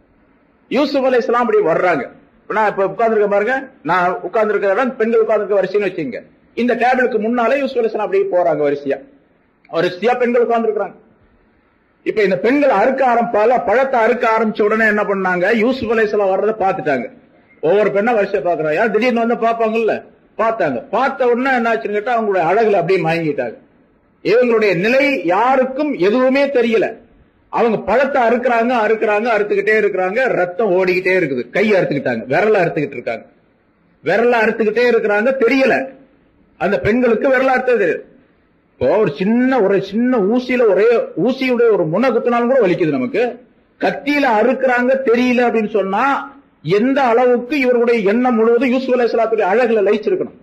யூசுப் அலை இஸ்லாம் அப்படி வர்றாங்க இப்ப நான் இப்ப உட்கார்ந்துருக்க பாருங்க நான் உட்கார்ந்துருக்க இடம் பெண்கள் உட்கார்ந்துருக்க வரிசைன்னு வச்சுங்க இந்த டேபிளுக்கு முன்னாலே யூசுப் அலை இஸ்லாம் அப்படியே போறாங்க வரிசையா வரிசையா பெண்கள் உட்கார்ந்துருக்காங்க இப்ப இந்த பெண்கள் அறுக்க ஆரம்பிப்பால பழத்தை அறுக்க ஆரம்பிச்ச உடனே என்ன பண்ணாங்க யூசுப் அலைஹிஸ்ஸலாம் வர்றதை பார்த்துட்டாங்க ஒவ்வொரு பெண்ணா வரிசையா பாக்குறாங்க யார் திடீர்னு வந்து பார்ப்பாங்கல்ல பார்த்தாங்க பார்த்த உடனே என்னாச்சுன்னு கேட்டா அவங்களுடைய அழகுல அப்படியே மயங்கிட்டாங்க இவங்களுடைய நிலை யாருக்கும் எதுவுமே தெரியல அவங்க பழத்தை அறுக்குறாங்க அறுக்குறாங்க அறுத்துக்கிட்டே இருக்கிறாங்க ரத்தம் ஓடிக்கிட்டே இருக்குது கை அறுத்துக்கிட்டாங்க விரல அறுத்துக்கிட்டு இருக்காங்க விரல அறுத்துக்கிட்டே இருக்கிறாங்க தெரியல அந்த பெண்களுக்கு விரல அறுத்தது இப்போ ஒரு சின்ன ஒரு சின்ன ஊசியில ஒரே ஊசியுடைய ஒரு முனை குத்தினாலும் கூட வலிக்குது நமக்கு கத்தியில அறுக்குறாங்க தெரியல அப்படின்னு சொன்னா எந்த அளவுக்கு இவருடைய எண்ணம் முழுவதும் யூசுப் அலைஹிஸ்ஸலாத்துடைய அழகுல லயிச்சிருக்கணும்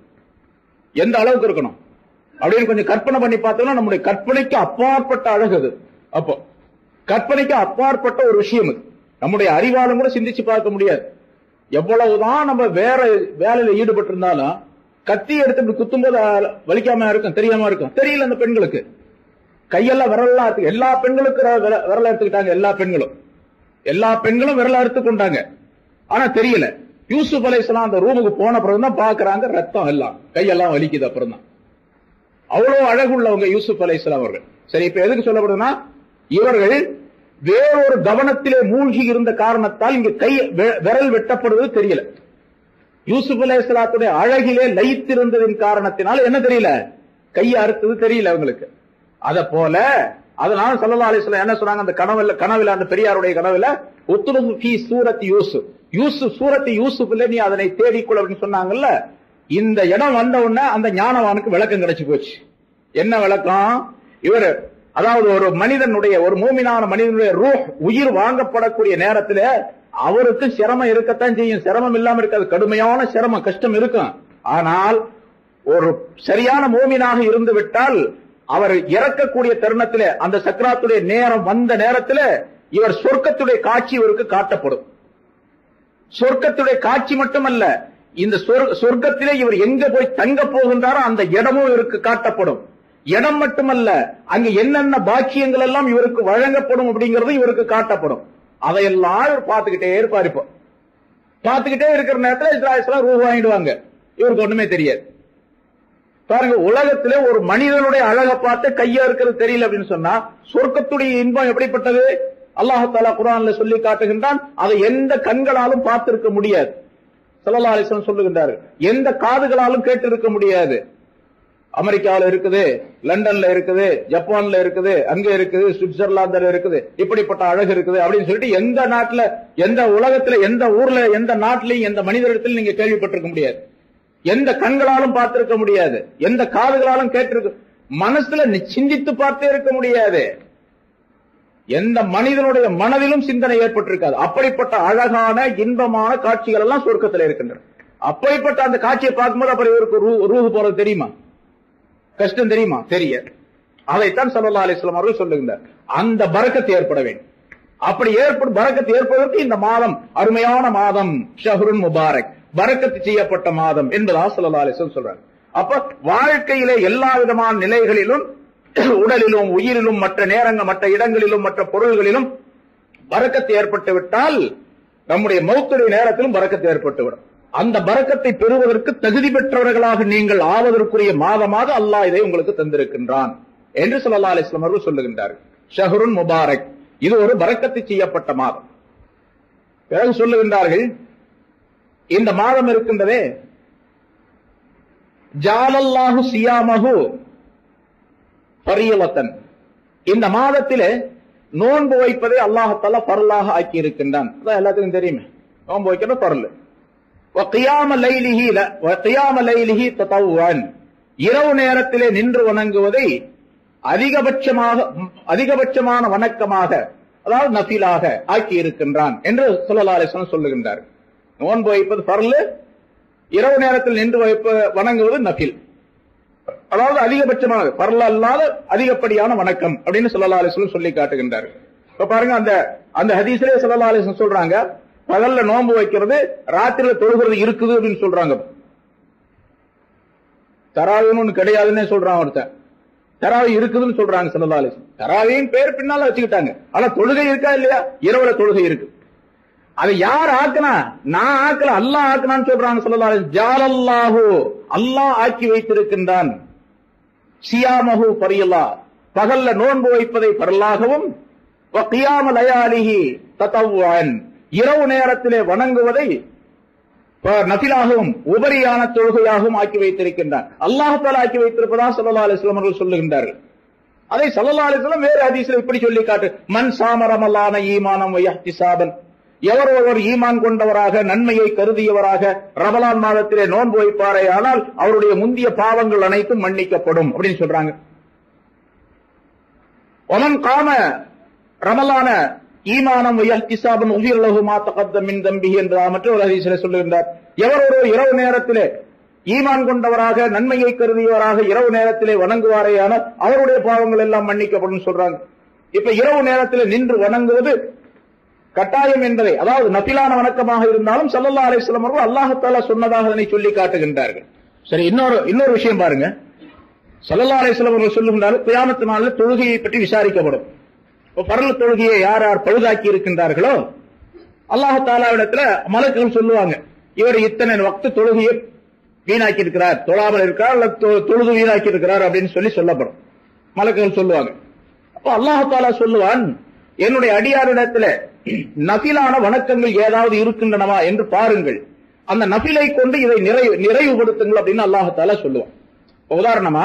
எந்த அளவுக்கு இருக்கணும் அப்படின்னு கொஞ்சம் கற்பனை பண்ணி பார்த்தோம்னா நம்முடைய கற்பனைக்கு அப்பாற்பட்ட அழகு அது அப்போ கற்பனைக்கு அப்பாற்பட்ட ஒரு விஷயம் அது நம்முடைய அறிவாலும் கூட சிந்திச்சு பார்க்க முடியாது எவ்வளவுதான் நம்ம வேற வேலையில ஈடுபட்டு இருந்தாலும் கத்தி எடுத்து இப்படி குத்தும்போது அஹ், வலிக்காம இருக்கும் தெரியாம இருக்கும் தெரியல அந்த பெண்களுக்கு கையெல்லாம் விரலாம் இருக்கு எல்லா பெண்களுக்கும் விர- விரல எடுத்துக்கிட்டாங்க எல்லா பெண்களும் எல்லா பெண்களும் விரல எடுத்து கொண்டாங்க ஆனா தெரியல யூசுப் அலைஹிஸ்ஸலாம் அந்த ரூமுக்கு போன பிறகு தான் பாக்குறாங்க ரத்தம் எல்லாம் கையெல்லாம் வலிக்குது அப்புறம் தான் அவ்வளவு அழகுள்ளவங்க யூசுப் அலைஹிஸ்ஸலாம் அவர்கள் சரி இப்ப எதுக்கு சொல்லப்படுதுன்னா இவர்கள் வேறொரு கவனத்திலே மூழ்கி இருந்த காரணத்தால் இங்க கை வெ- விரல் வெட்டப்படுவது தெரியல யூசுப் அலைஹிஸ்ஸலாத்துடைய அழகிலே லயித்திருந்ததின் காரணத்தினால் என்ன தெரியல கையை அறுத்தது தெரியல அவங்களுக்கு அத போல அதனால சல்லல்லாஹு அலைஹி வஸல்லம் என்ன சொன்னாங்க அந்த கனவுல கனவுல அந்த பெரியாருடைய கனவுல உத்துலுபு ஃபீ சூரத் யூசுப் யூசுப் சூரத் யூசுப்ல நீ அதனை தேடிக்கொள் அப்படின்னு சொன்னாங்கல்ல இந்த இடம் வந்த உடனே அந்த ஞானவானுக்கு விளக்கம் கிடைச்சு போச்சு என்ன விளக்கம் இவர் அதாவது ஒரு மனிதனுடைய ஒரு மூமினான மனிதனுடைய ரூஹ் உயிர் வாங்கப்படக்கூடிய நேரத்துல அவருக்கு சிரமம் இருக்கத்தான் செய்யும் சிரமம் இல்லாம இருக்காது கடுமையான சிரமம் கஷ்டம் இருக்கும் ஆனால் ஒரு சரியான மூமினாக இருந்து விட்டால் அவர் இறக்கக்கூடிய தருணத்திலே அந்த சக்கராத்துடைய நேரம் வந்த நேரத்துல இவர் சொர்க்கத்துடைய காட்சி இவருக்கு காட்டப்படும் சொர்க்கத்துடைய காட்சி மட்டுமல்ல இந்த சொர்- சொர்க்கத்திலே இவர் எங்க போய் தங்க போகின்றாரோ அந்த இடமும் இவருக்கு காட்டப்படும் இடம் மட்டுமல்ல அங்க என்னென்ன பாக்கியங்கள் எல்லாம் இவருக்கு வழங்கப்படும் அப்படிங்கிறது இவருக்கு காட்டப்படும் அதையெல்லாம் இவர் பார்த்துக்கிட்டே இருப்பார் இப்போ பார்த்துக்கிட்டே இருக்கிற நேரத்துல இஸ்ராயல்ஸ்லாம் ரூ வாங்கிடுவாங்க இவருக்கு ஒண்ணுமே தெரியாது பாருங்க உலகத்திலே ஒரு மனிதனுடைய அழகை பார்த்து கையா இருக்கிறது தெரியல அப்படின்னு சொன்னா சொர்க்கத்துடைய இன்பம் எப்படிப்பட்டது அல்லாஹ் தாலா குரான்ல சொல்லி காட்டுகின்றான் அதை எந்த கண்களாலும் பார்த்திருக்க முடியாது ஸல்லல்லாஹு அலைஹி வஸல்லம் சொல்லுகின்றார் எந்த காதுகளாலும் கேட்டு இருக்க முடியாது அமெரிக்காவில் இருக்குது லண்டன்ல இருக்குது ஜப்பான்ல இருக்குது அங்க இருக்குது சுவிட்சர்லாந்துல இருக்குது இப்படிப்பட்ட அழகு இருக்குது அப்படின்னு சொல்லிட்டு எந்த நாட்டுல எந்த உலகத்துல எந்த ஊர்ல எந்த நாட்டிலையும் எந்த மனிதரிடத்தில் நீங்க கேள்விப்பட்டிருக்க முடியாது எந்த கண்களாலும் பார்த்திருக்க முடியாது எந்த காதுகளாலும் கேட்டிருக்க மனசுல நி- சிந்தித்து பார்த்தே இருக்க முடியாது எந்த மனிதனுடைய மனதிலும் சிந்தனை ஏற்பட்டிருக்காது அப்படிப்பட்ட அழகான இன்பமான காட்சிகள் எல்லாம் சொர்க்கத்தில் இருக்கின்றன அப்படிப்பட்ட அந்த காட்சியை பார்க்கும்போது அப்புறம் இவருக்கு ரூ- ரூஹு போறது தெரியுமா கஷ்டம் தெரியுமா தெரியாது அதைத்தான் சல்லா அலிஸ்லாம் அவர்கள் சொல்லுகின்றார் அந்த பரக்கத்து ஏற்பட வேண்டும் அப்படி ஏற்படும் பரக்கத்து ஏற்படுவதற்கு இந்த மாதம் அருமையான மாதம் ஷஹ்ருன் முபாரக் பரக்கத்து செய்யப்பட்ட மாதம் என்பதாக சல்லா அலிஸ்லாம் சொல்றாங்க அப்ப வாழ்க்கையிலே எல்லா விதமான நிலைகளிலும் உடலிலும் உயிரிலும் மற்ற நேரங்கள் மற்ற இடங்களிலும் மற்ற பொருள்களிலும் பரக்கத்து ஏற்பட்டு விட்டால் நம்முடைய மௌத்துடைய நேரத்திலும் பரக்கத்து ஏற்பட்டுவிடும் அந்த பரக்கத்தை பெறுவதற்கு தகுதி பெற்றவர்களாக நீங்கள் ஆவதற்குரிய மாதமாக அல்லாஹ் இதை உங்களுக்கு தந்திருக்கின்றான் என்று ஸல்லல்லாஹு அலைஹி வஸல்லம் அவர்கள் சொல்லுகின்றார்கள் ஷஹ்ருன் முபாரக் இது ஒரு பரக்கத்து செய்யப்பட்ட மாதம் பிறகு சொல்லுகின்றார்கள் இந்த மாதம் இருக்கின்றதே ஜாலல்லாஹு சியாமஹு பரியலத்தன் இந்த மாதத்திலே நோன்பு வைப்பதை அல்லாஹத்தால பரலாக ஆக்கி இருக்கின்றான் அதான் எல்லாத்துக்கும் தெரியுமே நோன்பு வைக்கிறது பரல் وقيام ليله لا وقيام ليله تطوعا இரவு நேரத்திலே நின்று வணங்குவதை அதிகபட்சமாக அதிகபட்சமான வணக்கமாக அதாவது நஃபிலாக ஆக்கி இருக்கின்றான் என்று ஸல்லல்லாஹு அலைஹி வஸல்லம் சொல்லுகின்றார் நோன்பு வைப்பது பரல் இரவு நேரத்தில் நின்று வைப்ப வணங்குவது நஃபில் அதாவது அதிகபட்சமாக பரல அல்லாத அதிகப்படியான வணக்கம் அப்படின்னு ஸல்லல்லாஹு அலைஹி வஸல்லம் சொல்லி காட்டுகின்றார் இப்ப பாருங்க அந்த அந்த ஹதீஸ்லயே ஸல்லல்லாஹு அலைஹி வஸல்லம் சொல்றாங்க பகல்ல நோன்பு வைக்கிறது ராத்திரில தொழுகிறது இருக்குது அப்படின்னு சொல்றாங்க தராவின்னு ஒண்ணு கிடையாதுன்னே சொல்றான் ஒருத்தன் தராவி இருக்குதுன்னு சொல்றாங்க ஸல்லல்லாஹு அலைஹி வஸல்லம் தராவியின் பேர் பின்னால வச்சுக்கிட்டாங்க ஆனா தொழுகை இருக்கா இல்லையா இரவுல தொழுகை இருக்கு அதை யார் ஆக்குனா நான் ஆக்கல அல்லாஹ் ஆக்குனான்னு சொல்றாங்க ஸல்லல்லாஹு அலைஹி வஸல்லம் ஜாலல்லாஹு அல்லாஹ் ஆக்கி வைத்திருக்கின்றான் சியாமஹு பரியல்லா பகல்ல நோன்பு வைப்பதை பரலாகவும் வக்கியாம லயாலிஹி தத்தவ்வான் இரவு நேரத்திலே வணங்குவதை ப- நஃபிலாகவும் உபரியான தொழுகையாகவும் ஆக்கி வைத்திருக்கின்றான் அல்லாஹால ஆக்கி வைத்திருப்பதா ஸல்லல்லாஹு அலைஹி வஸல்லம் அவர்கள் சொல்லுகின்றார்கள் அதை ஸல்லல்லாஹு அலைஹி வஸல்லம் வேறு ஹதீஸ்ல இப்படி சொல்லி காட்டு மன் சாமரமல்லான ஈமானம் வயஹ்திசாபன் எவர் ஒருவர் ஈமான் கொண்டவராக நன்மையை கருதியவராக ரமலான் மாதத்திலே நோன்பு வைப்பாரே ஆனால் அவருடைய முந்திய பாவங்கள் அனைத்தும் மன்னிக்கப்படும் அப்படின்னு சொல்றாங்க ஒமன் காம ரமலான ஈமானம் இசாபன் உயிரலகு மாத்தகத்த மின் தம்பி என்ற மற்றொரு ஹதீஸிலே சொல்லுகின்றார் எவர் ஒரு இரவு நேரத்திலே ஈமான் கொண்டவராக நன்மையை கருதியவராக இரவு நேரத்திலே வணங்குவாரேயான அவருடைய பாவங்கள் எல்லாம் மன்னிக்கப்படும் சொல்றாங்க இப்ப இரவு நேரத்திலே நின்று வணங்குவது கட்டாயம் என்பதை அதாவது நபிலான வணக்கமாக இருந்தாலும் சல்லல்லா அலிஸ்லாம் அவர்கள் அல்லாஹத்தாலா சொன்னதாக அதனை சொல்லி காட்டுகின்றார்கள் சரி இன்னொரு இன்னொரு விஷயம் பாருங்க சல்லல்லா அலிஸ்லாம் அவர்கள் சொல்லுகின்றாலும் கியாமத்து நாளில் தொழுகையை பற்றி விசாரிக்கப்படும் இப்ப பரல தொழுகையை யார் யார் பழுதாக்கி இருக்கின்றார்களோ அல்லாஹாலாவிடத்துல மலக்குகள் சொல்லுவாங்க இவர் இத்தனை வக்து தொழுகையை வீணாக்கி இருக்கிறார் தொழாமல் இருக்கிறார் அல்ல தொ- தொழுது வீணாக்கி இருக்கிறார் அப்படின்னு சொல்லி சொல்லப்படும் மலக்குகள் சொல்லுவாங்க அப்ப அல்லாஹாலா சொல்லுவான் என்னுடைய அடியாரிடத்துல நபிலான வணக்கங்கள் ஏதாவது இருக்கின்றனவா என்று பாருங்கள் அந்த நபிலை கொண்டு இதை நிறைவு நிறைவுபடுத்துங்கள் அப்படின்னு அல்லாஹாலா சொல்லுவான் இப்ப உதாரணமா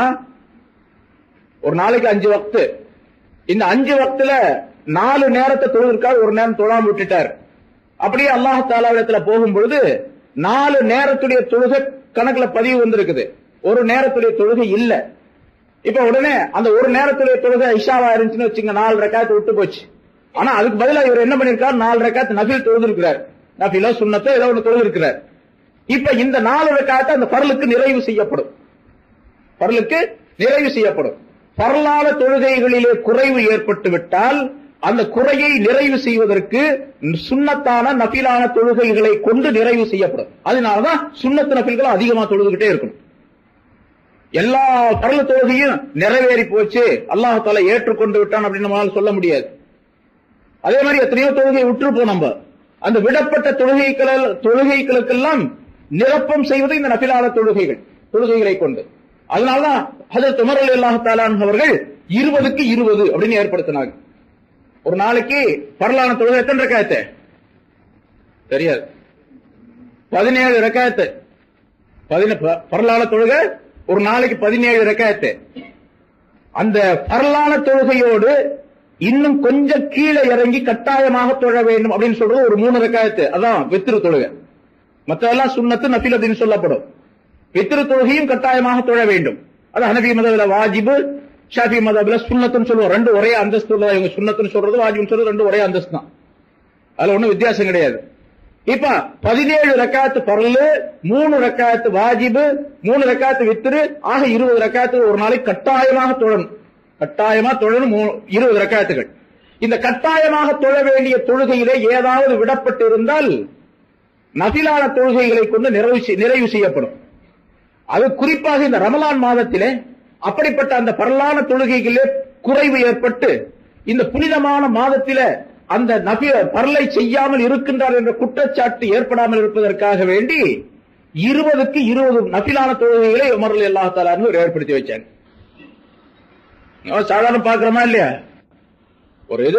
ஒரு நாளைக்கு அஞ்சு வக்து இந்த அஞ்சு வக்துல நாலு நேரத்தை தொழுதிருக்கார் ஒரு நேரம் தொழாம விட்டுட்டார் அப்படியே அல்லாஹ் தாலாவிடத்துல போகும்பொழுது நாலு நேரத்துடைய தொழுகை கணக்குல பதிவு வந்திருக்குது ஒரு நேரத்துடைய தொழுகை இல்ல இப்ப உடனே அந்த ஒரு நேரத்துடைய தொழுகை இஷாவா இருந்துச்சுன்னு வச்சுங்க நாலு ரக்காத்து விட்டு போச்சு ஆனா அதுக்கு பதிலா இவர் என்ன பண்ணிருக்கார் நாலு ரக்காத்து நஃபில் தொழுது இருக்கிறார் நஃபிலோ சுண்ணத்தோ ஏதோ ஒன்று தொழுது இருக்கிறார் இப்ப இந்த நாலு ரக்காத்து அந்த பரலுக்கு நிறைவு செய்யப்படும் பரலுக்கு நிறைவு செய்யப்படும் பரலான தொழுகைகளிலே குறைவு ஏற்பட்டு விட்டால் அந்த குறையை நிறைவு செய்வதற்கு சுண்ணத்தான நபிலான தொழுகைகளை கொண்டு நிறைவு செய்யப்படும் அதனாலதான் சுண்ணத்து நபில்கள் அதிகமா தொழுதுகிட்டே இருக்கணும் எல்லா பரல தொழுகையும் நிறைவேறி போச்சு அல்லாஹால ஏற்றுக்கொண்டு விட்டான் அப்படின்னு நம்மளால சொல்ல முடியாது அதே மாதிரி எத்தனையோ தொழுகையை விட்டுருப்போம் நம்ம அந்த விடப்பட்ட தொழுகைகள் தொழுகைகளுக்கெல்லாம் நிரப்பம் செய்வது இந்த நபிலான தொழுகைகள் தொழுகைகளை கொண்டு அதனாலதான் ஹதரத் உமர் அலி அல்லாஹாலான் அவர்கள் இருபதுக்கு இருபது அப்படின்னு ஏற்படுத்தினாங்க ஒரு நாளைக்கு பரலான தொழுகை எத்தனை ரக்காயத்து தெரியாது பதினேழு ரக்காயத்து பதின ப- பரலான தொழுகை ஒரு நாளைக்கு பதினேழு ரக்காயத்து அந்த பரலான தொழுகையோடு இன்னும் கொஞ்சம் கீழே இறங்கி கட்டாயமாக தொழ வேண்டும் அப்படின்னு சொல்றது ஒரு மூணு ரக்காயத்து அதான் வித்திரு தொழுகை மற்றதெல்லாம் சுண்ணத்து நஃபில் அப்படின்னு சொல்லப்படும் வித்திரு தொழுகையும் கட்டாயமாக தொழ வேண்டும் அது ஹனபி மதபில வாஜிபு ஷாஃபி மதபில சுண்ணத்துன்னு சொல்லுவோம் ரெண்டு ஒரே அந்தஸ்து உள்ளதா இவங்க சுண்ணத்துன்னு சொல்றது வாஜிப்னு சொல்றது ரெண்டு ஒரே அந்தஸ்து தான் அதுல ஒண்ணும் வித்தியாசம் கிடையாது இப்ப பதினேழு ரக்காத்து பரலு மூணு ரக்காத்து வாஜிபு மூணு ரக்காத்து வித்திரு ஆக இருபது ரக்காத்து ஒரு நாளைக்கு கட்டாயமாக தொழணும் கட்டாயமா தொழணும் மூ- இருபது ரக்காத்துகள் இந்த கட்டாயமாக தொழ வேண்டிய தொழுகையிலே ஏதாவது விடப்பட்டு இருந்தால் நபிலான தொழுகைகளை கொண்டு நிறைவு செய்- நிறைவு செய்யப்படும் அது குறிப்பாக இந்த ரமலான் மாதத்திலே அப்படிப்பட்ட அந்த பரலான தொழுகைகளிலே குறைவு ஏற்பட்டு இந்த புனிதமான மாதத்திலே அந்த நபி பரலை செய்யாமல் இருக்கின்றார் என்ற குற்றச்சாட்டு ஏற்படாமல் இருப்பதற்காக வேண்டி இருபதுக்கு இருபது நபிலான தொழுகைகளை உமரில் அல்லா தாலான்னு ஏற்படுத்தி வச்சாங்க நம்ம சாதாரண பாக்குறோமா இல்லையா ஒரு இது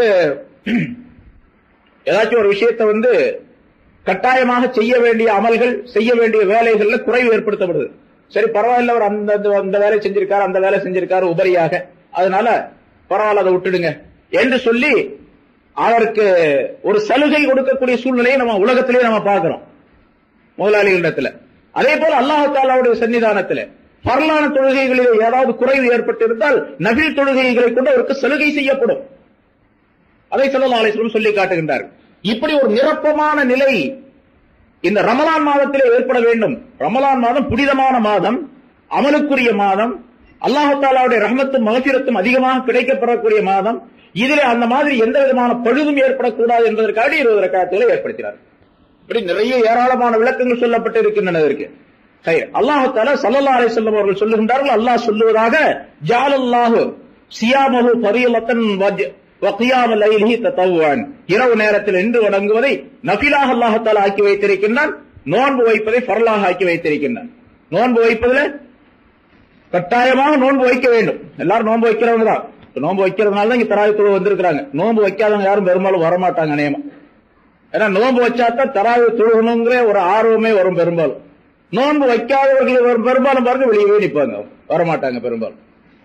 ஏதாச்சும் ஒரு விஷயத்தை வந்து கட்டாயமாக செய்ய வேண்டிய அமல்கள் செய்ய வேண்டிய வேலைகள்ல குறைவு ஏற்படுத்தப்படுது சரி பரவாயில்ல அவர் அந்த அந்த- அந்த வேலை செஞ்சிருக்காரு அந்த வேலை செஞ்சிருக்காரு உபரியாக அதனால பரவாயில்ல அதை விட்டுடுங்க என்று சொல்லி அவருக்கு ஒரு சலுகை கொடுக்கக்கூடிய சூழ்நிலையை நம்ம உலகத்திலேயே நம்ம பார்க்கிறோம் முதலாளிகளிடத்துல அதே போல அல்லாஹாலாவுடைய சன்னிதானத்துல பரலான தொழுகைகளில் ஏதாவது குறைவு ஏற்பட்டிருந்தால் நபில் தொழுகைகளை கொண்டு அவருக்கு சலுகை செய்யப்படும் அதை சொல்லலாம் அலிஸ்லம் சொல்லி காட்டுகின்றார் இப்படி ஒரு நிரப்பமான நிலை இந்த ரமலான் மாதத்திலே ஏற்பட வேண்டும் ரமலான் மாதம் புனிதமான மாதம் அமலுக்குரிய மாதம் அல்லாஹாலாவுடைய ரஹமத்தும் மகசிரத்தும் அதிகமாக கிடைக்கப்பெறக்கூடிய மாதம் இதிலே அந்த மாதிரி எந்த விதமான பழுதும் ஏற்படக்கூடாது என்பதற்காக இருபது ரக்காயத்துகளை ஏற்படுத்தினார் இப்படி நிறைய ஏராளமான விளக்கங்கள் சொல்லப்பட்டு இருக்கின்றன இதற்கு சரி அல்லாஹால சல்லல்லா அலைஹிஸ்ஸலாம் அவர்கள் சொல்லுகின்றார்கள் அல்லாஹ் சொல்லுவதாக ஜாலல்லாஹு சியாமஹு பரியலத்தன் வகியாம லைலிஹி தத்தவுவான் இரவு நேரத்தில் நின்று வணங்குவதை நஃபிலாக அல்லாஹத்தால ஆக்கி வைத்திருக்கின்றான் நோன்பு வைப்பதை ஃபர்லாக ஆக்கி வைத்திருக்கின்றான் நோன்பு வைப்பதில் கட்டாயமாக நோன்பு வைக்க வேண்டும் எல்லாரும் நோன்பு வைக்கிறவங்க தான் இப்ப நோன்பு வைக்கிறதுனால தான் இங்க தராயத்தோடு வந்திருக்கிறாங்க நோன்பு வைக்காதவங்க யாரும் பெரும்பாலும் வரமாட்டாங்க நேமா ஏன்னா நோன்பு வச்சாதான் தராவி தொழுகணுங்கிற ஒரு ஆர்வமே வரும் பெரும்பாலும் நோன்பு வைக்காதவர்கள் வரும் பெரும்பாலும் பாருங்க வெளியவே நிற்பாங்க வரமாட்டாங்க பெரும்பாலும்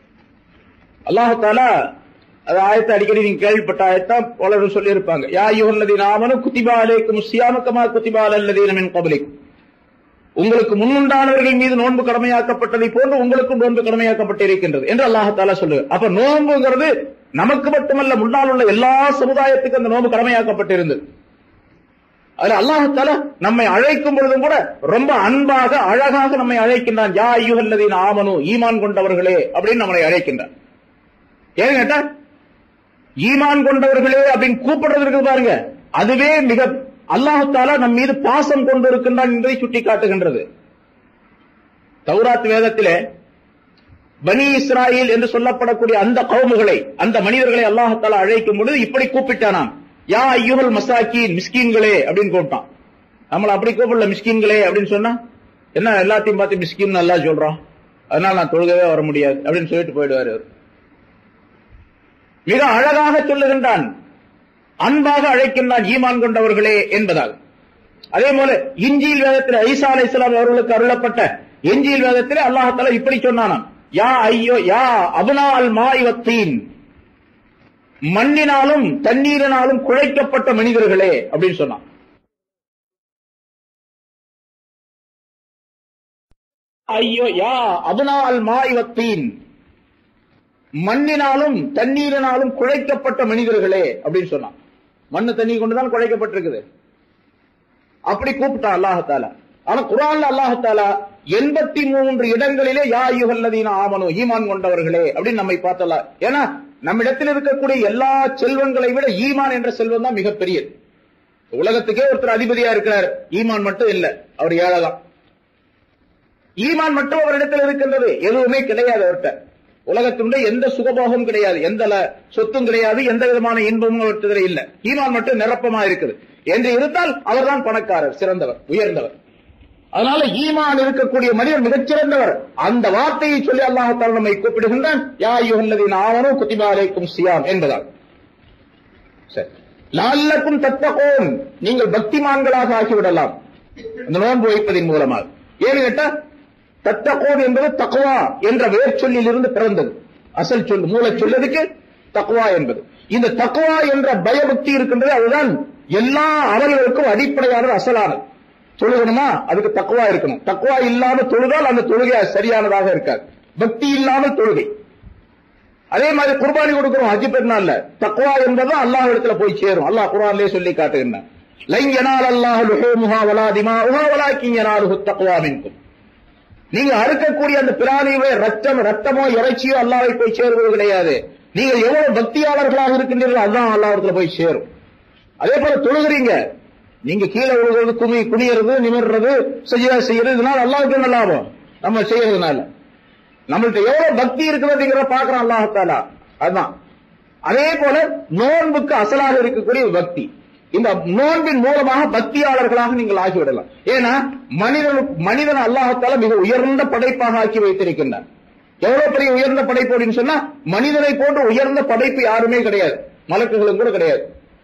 அல்லாஹால அது ஆயத்தை அடிக்கடி நீங்க கேள்விப்பட்ட ஆயத்தான் பலரும் சொல்லி இருப்பாங்க யா யுவல்லதி நாமனும் குத்திபா அலைக்கும் சியாமக்கமா குத்திபா அல்லதீன மின் கபலிக்கும் உங்களுக்கு முன்னுண்டானவர்கள் மீது நோன்பு கடமையாக்கப்பட்டதை போன்று உங்களுக்கும் நோன்பு கடமையாக்கப்பட்டிருக்கின்றது என்று அல்லாஹால சொல்லுங்க அப்ப நோன்புங்கிறது நமக்கு மட்டுமல்ல முன்னால் உள்ள எல்லா சமுதாயத்துக்கும் அந்த நோன்பு கடமையாக்கப்பட்டிருந்தது அதுல அல்லாஹால நம்மை அழைக்கும் பொழுதும் கூட ரொம்ப அன்பாக அழகாக நம்மை அழைக்கின்றான் யா ஐயுகல்லதீன் ஆமனு ஈமான் கொண்டவர்களே அப்படின்னு நம்மளை அழைக்கின்றான் ஏன்னு கேட்டா ஈமான் கொண்டவர்களே அப்படின்னு கூப்பிடுறது இருக்குது பாருங்க அதுவே மிக அல்லாஹால நம் மீது பாசம் கொண்டு இருக்கின்றான் என்பதை சுட்டி காட்டுகின்றது தௌராத் வேதத்திலே பனி இஸ்ராயில் என்று சொல்லப்படக்கூடிய அந்த கவுமுகளை அந்த மனிதர்களை அல்லாஹால அழைக்கும் பொழுது இப்படி கூப்பிட்டானாம் யா ஐயுகல் மசாக்கீன் மிஸ்கீன்களே அப்படின்னு கூப்பிட்டான் நம்மள அப்படி கூப்பிடல மிஸ்கீன்களே அப்படின்னு சொன்னா என்ன எல்லாத்தையும் பார்த்து மிஸ்கின் நல்லா சொல்றான் அதனால நான் தொழுகவே வர முடியாது அப்படின்னு சொல்லிட்டு போயிடுவாரு அவர் மிக அழகாக சொல்லுகின்றான் அன்பாக அழைக்கின்றான் ஈமான் கொண்டவர்களே என்பதால் அதே போல இஞ்சியில் வேதத்தில் ஐசா அலை இஸ்லாம் அவர்களுக்கு அருளப்பட்ட இஞ்சியில் வேதத்தில் அல்லாஹால இப்படி சொன்னானாம் யா ஐயோ யா அபுனா அல் மாய்வத்தீன் மண்ணினாலும் தண்ணீரினாலும் குழைக்கப்பட்ட மனிதர்களே அப்படின்னு சொன்னான் ஐயோ யா அபுனா அல் மாய்வத்தீன் மண்ணினாலும் தண்ணீரினாலும் குழைக்கப்பட்ட மனிதர்களே அப்படின்னு சொன்னான் மண்ணு தண்ணி கொண்டுதான் குழைக்கப்பட்டிருக்குது அப்படி கூப்பிட்டான் அல்லாஹால ஆனா குரான்ல அல்லாஹால எண்பத்தி மூன்று இடங்களிலே யா யுகல்லதீன ஆமனு ஈமான் கொண்டவர்களே அப்படின்னு நம்மை பார்த்தலாம் ஏன்னா நம்மிடத்தில் இருக்கக்கூடிய எல்லா செல்வங்களை விட ஈமான் என்ற செல்வம் தான் மிகப்பெரியது உலகத்துக்கே ஒருத்தர் அதிபதியா இருக்கிறார் ஈமான் மட்டும் இல்ல அவர் ஏழதான் ஈமான் மட்டும் அவரிடத்தில் இருக்கின்றது எதுவுமே கிடையாது அவர்கிட்ட உலகத்தினுடைய எந்த சுகபோகம் கிடையாது எந்த ல- சொத்தும் கிடையாது எந்த விதமான இன்பமும் அவர்கிட்ட இல்ல ஈமான் மட்டும் நிரப்பமா இருக்குது என்று இருந்தால் அவர்தான் பணக்காரர் சிறந்தவர் உயர்ந்தவர் அதனால ஈமான் இருக்கக்கூடிய மனிதர் மிகச்சிறந்தவர் அந்த வார்த்தையை சொல்லி அல்லாஹால நம்மை கூப்பிடுகின்றான் யா யுகல்லதீன் ஆவனோ குத்திபா அலைக்கும் சியாம் என்பதால் சரி லால்லக்கும் தத்தகோன் நீங்கள் பக்திமான்களாக ஆகிவிடலாம் அந்த நோன்பு வைப்பதின் மூலமாக ஏன்னு கேட்டா தத்தகோன் என்பது தக்வா என்ற வேர்ச்சொல்லில் இருந்து பிறந்தது அசல் சொல் மூல சொல்லதுக்கு தக்வா என்பது இந்த தக்வா என்ற பயபக்தி இருக்கின்றது அதுதான் எல்லா அமல்களுக்கும் அடிப்படையானது அசலானது தொழுகணுமா அதுக்கு தக்குவா இருக்கணும் தக்குவா இல்லாம தொழுதால் அந்த தொழுகை சரியானதாக இருக்காது பக்தி இல்லாமல் தொழுகை அதே மாதிரி குர்பானி கொடுக்கிறோம் ஹஜ் பெருநாள்ல தக்குவா என்பது அல்லாஹ் இடத்துல போய் சேரும் அல்லாஹ் குர்ஆன்லயே சொல்லி காட்டுகின்றான் லைன் யனால் அல்லாஹ் லுஹூமுஹா வலா திமாஉஹா வலாக்கின் யனாலுஹு தக்வா மின்கும் நீங்க அறுக்கக்கூடிய அந்த பிராணியுடைய ரத்தம் ரத்தமோ இறைச்சியோ அல்லாஹ்வை போய் சேருவது கிடையாது நீங்கள் எவ்வளவு பக்தியாளர்களாக இருக்கின்றீர்களோ அல்லாஹ் அல்லாஹ் இடத்துல போய் சேரும் அதே போல தொழுகிறீங்க நீங்க கீழே விழுகிறது குமி குனியறது நிமிர்றது செய்ய செய்யறது இதனால அல்லாஹ்வுக்கு என்ன லாபம் நம்ம செய்யறதுனால நம்மள்ட்ட எவ்வளவு பக்தி இருக்குது அப்படிங்கிற பாக்குறோம் அல்லாஹாலா அதுதான் அதே போல நோன்புக்கு அசலாக இருக்கக்கூடிய பக்தி இந்த நோன்பின் மூலமாக பக்தியாளர்களாக நீங்கள் ஆகிவிடலாம் ஏன்னா மனிதன் மனிதன் அல்லாஹால மிக உயர்ந்த படைப்பாக ஆக்கி வைத்திருக்கின்றான் எவ்வளவு பெரிய உயர்ந்த படைப்பு அப்படின்னு சொன்னா மனிதனை போன்ற உயர்ந்த படைப்பு யாருமே கிடையாது மலக்குகளும் கூட கிடையாது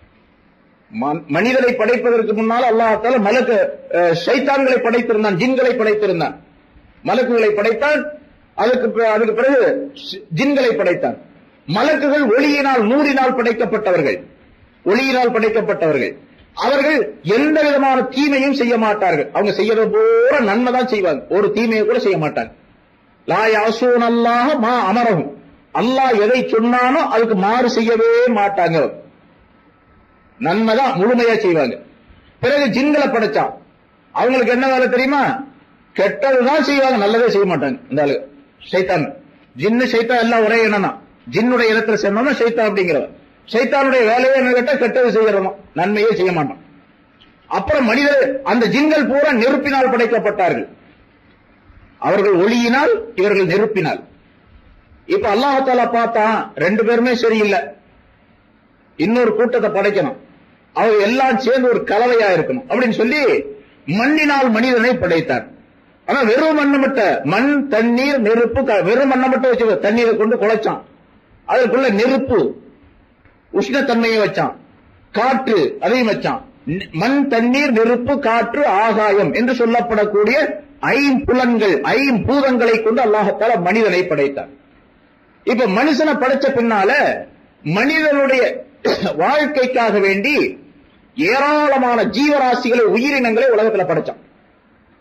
ம- மனிதனை படைப்பதற்கு முன்னால் அல்லாஹால மலக்கு அஹ், ஷைத்தான்களை படைத்திருந்தான் ஜின்களை படைத்திருந்தான் மலக்குகளை படைத்தான் அதுக்கு பி- அதுக்கு பிறகு ஷ்- ஜின்களை படைத்தான் மலக்குகள் ஒளியினால் நூறினால் படைக்கப்பட்டவர்கள் ஒளியினால் படைக்கப்பட்டவர்கள் அவர்கள் எந்த விதமான தீமையும் செய்ய மாட்டார்கள் அவங்க செய்யறது பூரா நன்மை தான் செய்வாங்க ஒரு தீமையை கூட செய்ய மாட்டாங்க லா யாசூன் அல்லாஹ மா அமரகும் அல்லாஹ் எதை சொன்னானோ அதுக்கு மாறு செய்யவே மாட்டாங்க நன்மைதான் முழுமையா செய்வாங்க பிறகு ஜின்களை படைச்சான் அவங்களுக்கு என்ன வேலை தெரியுமா கெட்டதுதான் செய்வாங்க நல்லதே செய்ய மாட்டாங்க இந்த ஆளு சைத்தான் ஜின்னு சைத்தான் எல்லாம் ஒரே இனம் தான் ஜின்னுடைய இடத்துல சேர்ந்தோம்னா சைத்தான் அப்படிங்கிறவன் சைத்தானுடைய வேலையே என்ன கேட்டா கெட்டது செய்யறதும் நன்மையே செய்ய மாட்டான் அப்புறம் மனிதர் அந்த ஜின்கள் பூரா நெருப்பினால் படைக்கப்பட்டார்கள் அவர்கள் ஒளியினால் இவர்கள் நெருப்பினால் இப்ப அல்லாஹால பார்த்தா ரெண்டு பேருமே சரியில்லை இன்னொரு கூட்டத்தை படைக்கணும் அவங்க எல்லாம் சேர்ந்து ஒரு கலவையா இருக்கணும் அப்படின்னு சொல்லி மண்ணினால் மனிதனை படைத்தார் ஆனா வெறும் மண்ணை மட்டும் மண் தண்ணீர் நெருப்பு க- வெறும் மண்ணை மட்டும் வச்சு தண்ணீரை கொண்டு குழைச்சான் அதற்குள்ள நெருப்பு உஷ்ணத்தன்மையை வச்சான் காற்று அதையும் வச்சான் நெ- மண் தண்ணீர் நெருப்பு காற்று ஆகாயம் என்று சொல்லப்படக்கூடிய ஐம்புலன்கள் ஐம்பூதங்களை கொண்டு அல்லாஹத்தால மனிதனை படைத்தார் இப்ப மனுஷனை படைச்ச பின்னால மனிதனுடைய வாழ்க்கைக்காக வேண்டி ஏராளமான ஜீவராசிகளை உயிரினங்களை உலகத்துல படைச்சான்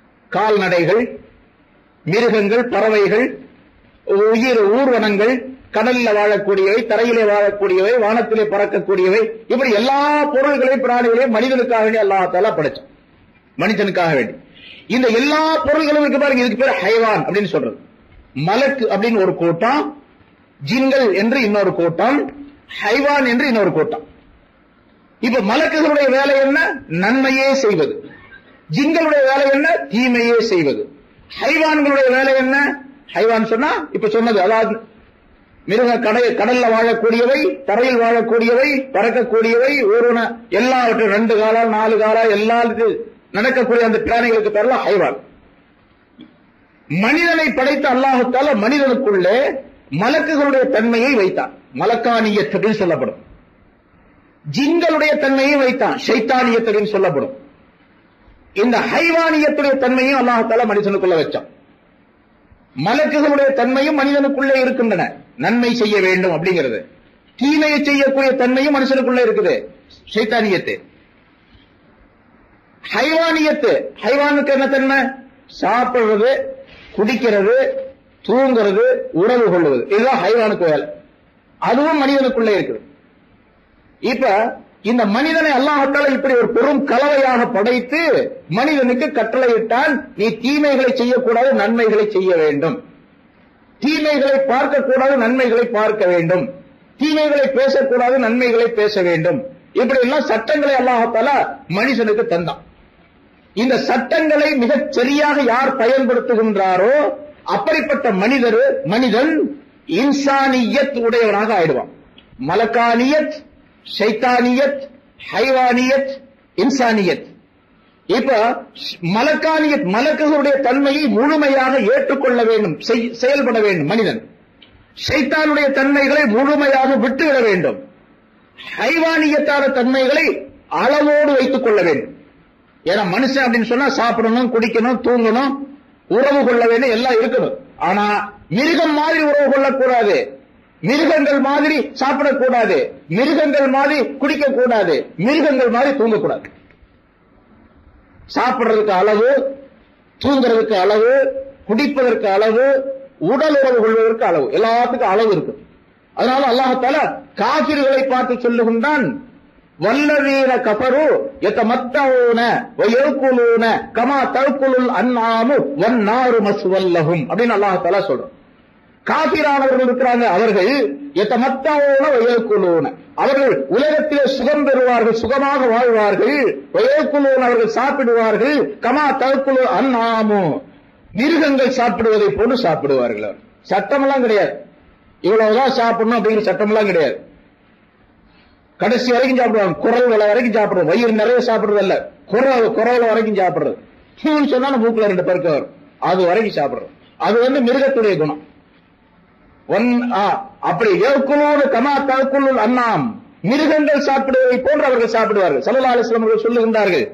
கால்நடைகள் மிருகங்கள் பறவைகள் உயிர் ஊர்வனங்கள் கடல்ல வாழக்கூடியவை தரையிலே வாழக்கூடியவை வானத்திலே பறக்கக்கூடியவை இப்படி எல்லா பொருள்களையும் பிராணிகளையும் மனிதனுக்காக வேண்டி அல்லாஹால படைச்சான் மனிதனுக்காக வேண்டி இந்த எல்லா பொருள்களும் இருக்கு பாருங்க இதுக்கு பேர் ஹைவான் அப்படின்னு சொல்றது மலக்கு அப்படின்னு ஒரு கூட்டம் ஜின்கள் என்று இன்னொரு கூட்டம் ஹைவான் என்று இன்னொரு கூட்டம் இப்ப மலக்குகளுடைய வேலை என்ன நன்மையே செய்வது ஜின்களுடைய வேலை என்ன தீமையே செய்வது ஹைவான்களுடைய வேலை என்ன ஹைவான் சொன்னா இப்ப சொன்னது அதாவது மிருக கடை கடல்ல வாழக்கூடியவை தரையில் வாழக்கூடியவை பறக்கக்கூடியவை ஊர்வன எல்லாவற்றும் ரெண்டு காலா நாலு காலா எல்லா இது நடக்கக்கூடிய அந்த பிராணிகளுக்கு பேர்ல ஹைவான் மனிதனை படைத்த அல்லாஹத்தால மனிதனுக்குள்ளே மலக்குகளுடைய தன்மையை வைத்தான் மலக்கானியத் அப்படின்னு சொல்லப்படும் ஜின்களுடைய தன்மையை வைத்தான் ஷைத்தானியத் அப்படின்னு சொல்லப்படும் இந்த ஹைவானியத்துடைய தன்மையும் அல்லாஹத்தால மனிதனுக்குள்ள வச்சான் மலக்குகளுடைய தன்மையும் மனிதனுக்குள்ளே இருக்கின்றன நன்மை செய்ய வேண்டும் அப்படிங்கிறது தீமையை செய்யக்கூடிய தன்மையும் மனுஷனுக்குள்ள இருக்குது சைத்தானியத்து ஹைவானியத்து ஹைவானுக்கு என்ன தன்மை சாப்பிடுறது குடிக்கிறது தூங்குறது உறவு கொள்வது இதுதான் ஹைவானுக்கு வேலை அதுவும் மனிதனுக்குள்ளே இருக்குது இப்ப இந்த மனிதனை அல்லாஹத்தால இப்படி ஒரு பெரும் கலவையாக படைத்து மனிதனுக்கு கட்டளையிட்டால் நீ தீமைகளை செய்யக்கூடாது நன்மைகளை செய்ய வேண்டும் தீமைகளை பார்க்கக்கூடாது நன்மைகளை பார்க்க வேண்டும் தீமைகளை பேசக்கூடாது நன்மைகளை பேச வேண்டும் இப்படி எல்லாம் சட்டங்களை அல்லாஹத்தால மனுஷனுக்கு தந்தான் இந்த சட்டங்களை மிகச் சரியாக யார் பயன்படுத்துகின்றாரோ அப்படிப்பட்ட மனிதர் மனிதன் இன்சானியத் உடையவனாக ஆயிடுவான் மலக்கானியத் ஷைத்தானியத் ஹைவானியத் இன்சானியத் இப்ப மலக்கானியத் மலக்குகளுடைய தன்மையை முழுமையாக ஏற்றுக்கொள்ள வேண்டும் செயல்பட வேண்டும் மனிதன் ஷைத்தானுடைய தன்மைகளை முழுமையாக விட்டுவிட வேண்டும் ஹைவானியத்தான தன்மைகளை அளவோடு வைத்துக் கொள்ள வேண்டும் ஏன்னா மனுஷன் அப்படின்னு சொன்னா சாப்பிடணும் குடிக்கணும் தூங்கணும் உறவு கொள்ள வேண்டும் எல்லாம் இருக்கணும் ஆனா மிருகம் மாதிரி உறவு கொள்ளக்கூடாது மிருகங்கள் மாதிரி சாப்பிடக்கூடாது மிருகங்கள் மாதிரி குடிக்க கூடாது மிருகங்கள் மாதிரி தூங்கக்கூடாது சாப்பிடுறதுக்கு அளவு தூங்குறதுக்கு அளவு குடிப்பதற்கு அளவு உடல் உறவு கொள்வதற்கு அளவு எல்லாத்துக்கும் அளவு இருக்கு அதனால அல்லாஹால காபிர்களை பார்த்து சொல்லுகின்றான் வல்லவீன கபரு எத்தமத்தவுன வயக்குலூன கமா தற்குலுல் அன்னாமு வன்னாறு மசுவல்லகும் அப்படின்னு அல்லாஹால சொல்றோம் காபிரானவர்கள் இருக்கிறாங்க அவர்கள் எத்தமத்தவுன வயக்குலூன அவர்கள் உலகத்திலே சுகம் பெறுவார்கள் சுகமாக வாழ்வார்கள் வயக்குலூன் அவர்கள் சாப்பிடுவார்கள் கமா தற்குலு அன்னாமு மிருகங்கள் சாப்பிடுவதை போன்று சாப்பிடுவார்கள் சட்டமெல்லாம் கிடையாது இவ்வளவுதான் சாப்பிடணும் அப்படிங்கிற சட்டமெல்லாம் கிடையாது கடைசி வரைக்கும் சாப்பிடுவாங்க குரல் விலை வரைக்கும் சாப்பிடுறது வயிறு நிறைய சாப்பிடுறது இல்ல குரல் குரல் வரைக்கும் சாப்பிடுறது ஹூன்னு சொன்னா மூக்குல ரெண்டு பேருக்கு வரும் அது வரைக்கும் சாப்பிடுறது அது வந்து மிருகத்துடைய குணம் ஒன் அப்படி ஏற்குலோடு கமா தற்குள் அண்ணாம் மிருகங்கள் சாப்பிடுவதை போன்று அவர்கள் சாப்பிடுவார்கள் சல்லா அலிஸ்லாம் அவர்கள் சொல்லுகின்றார்கள்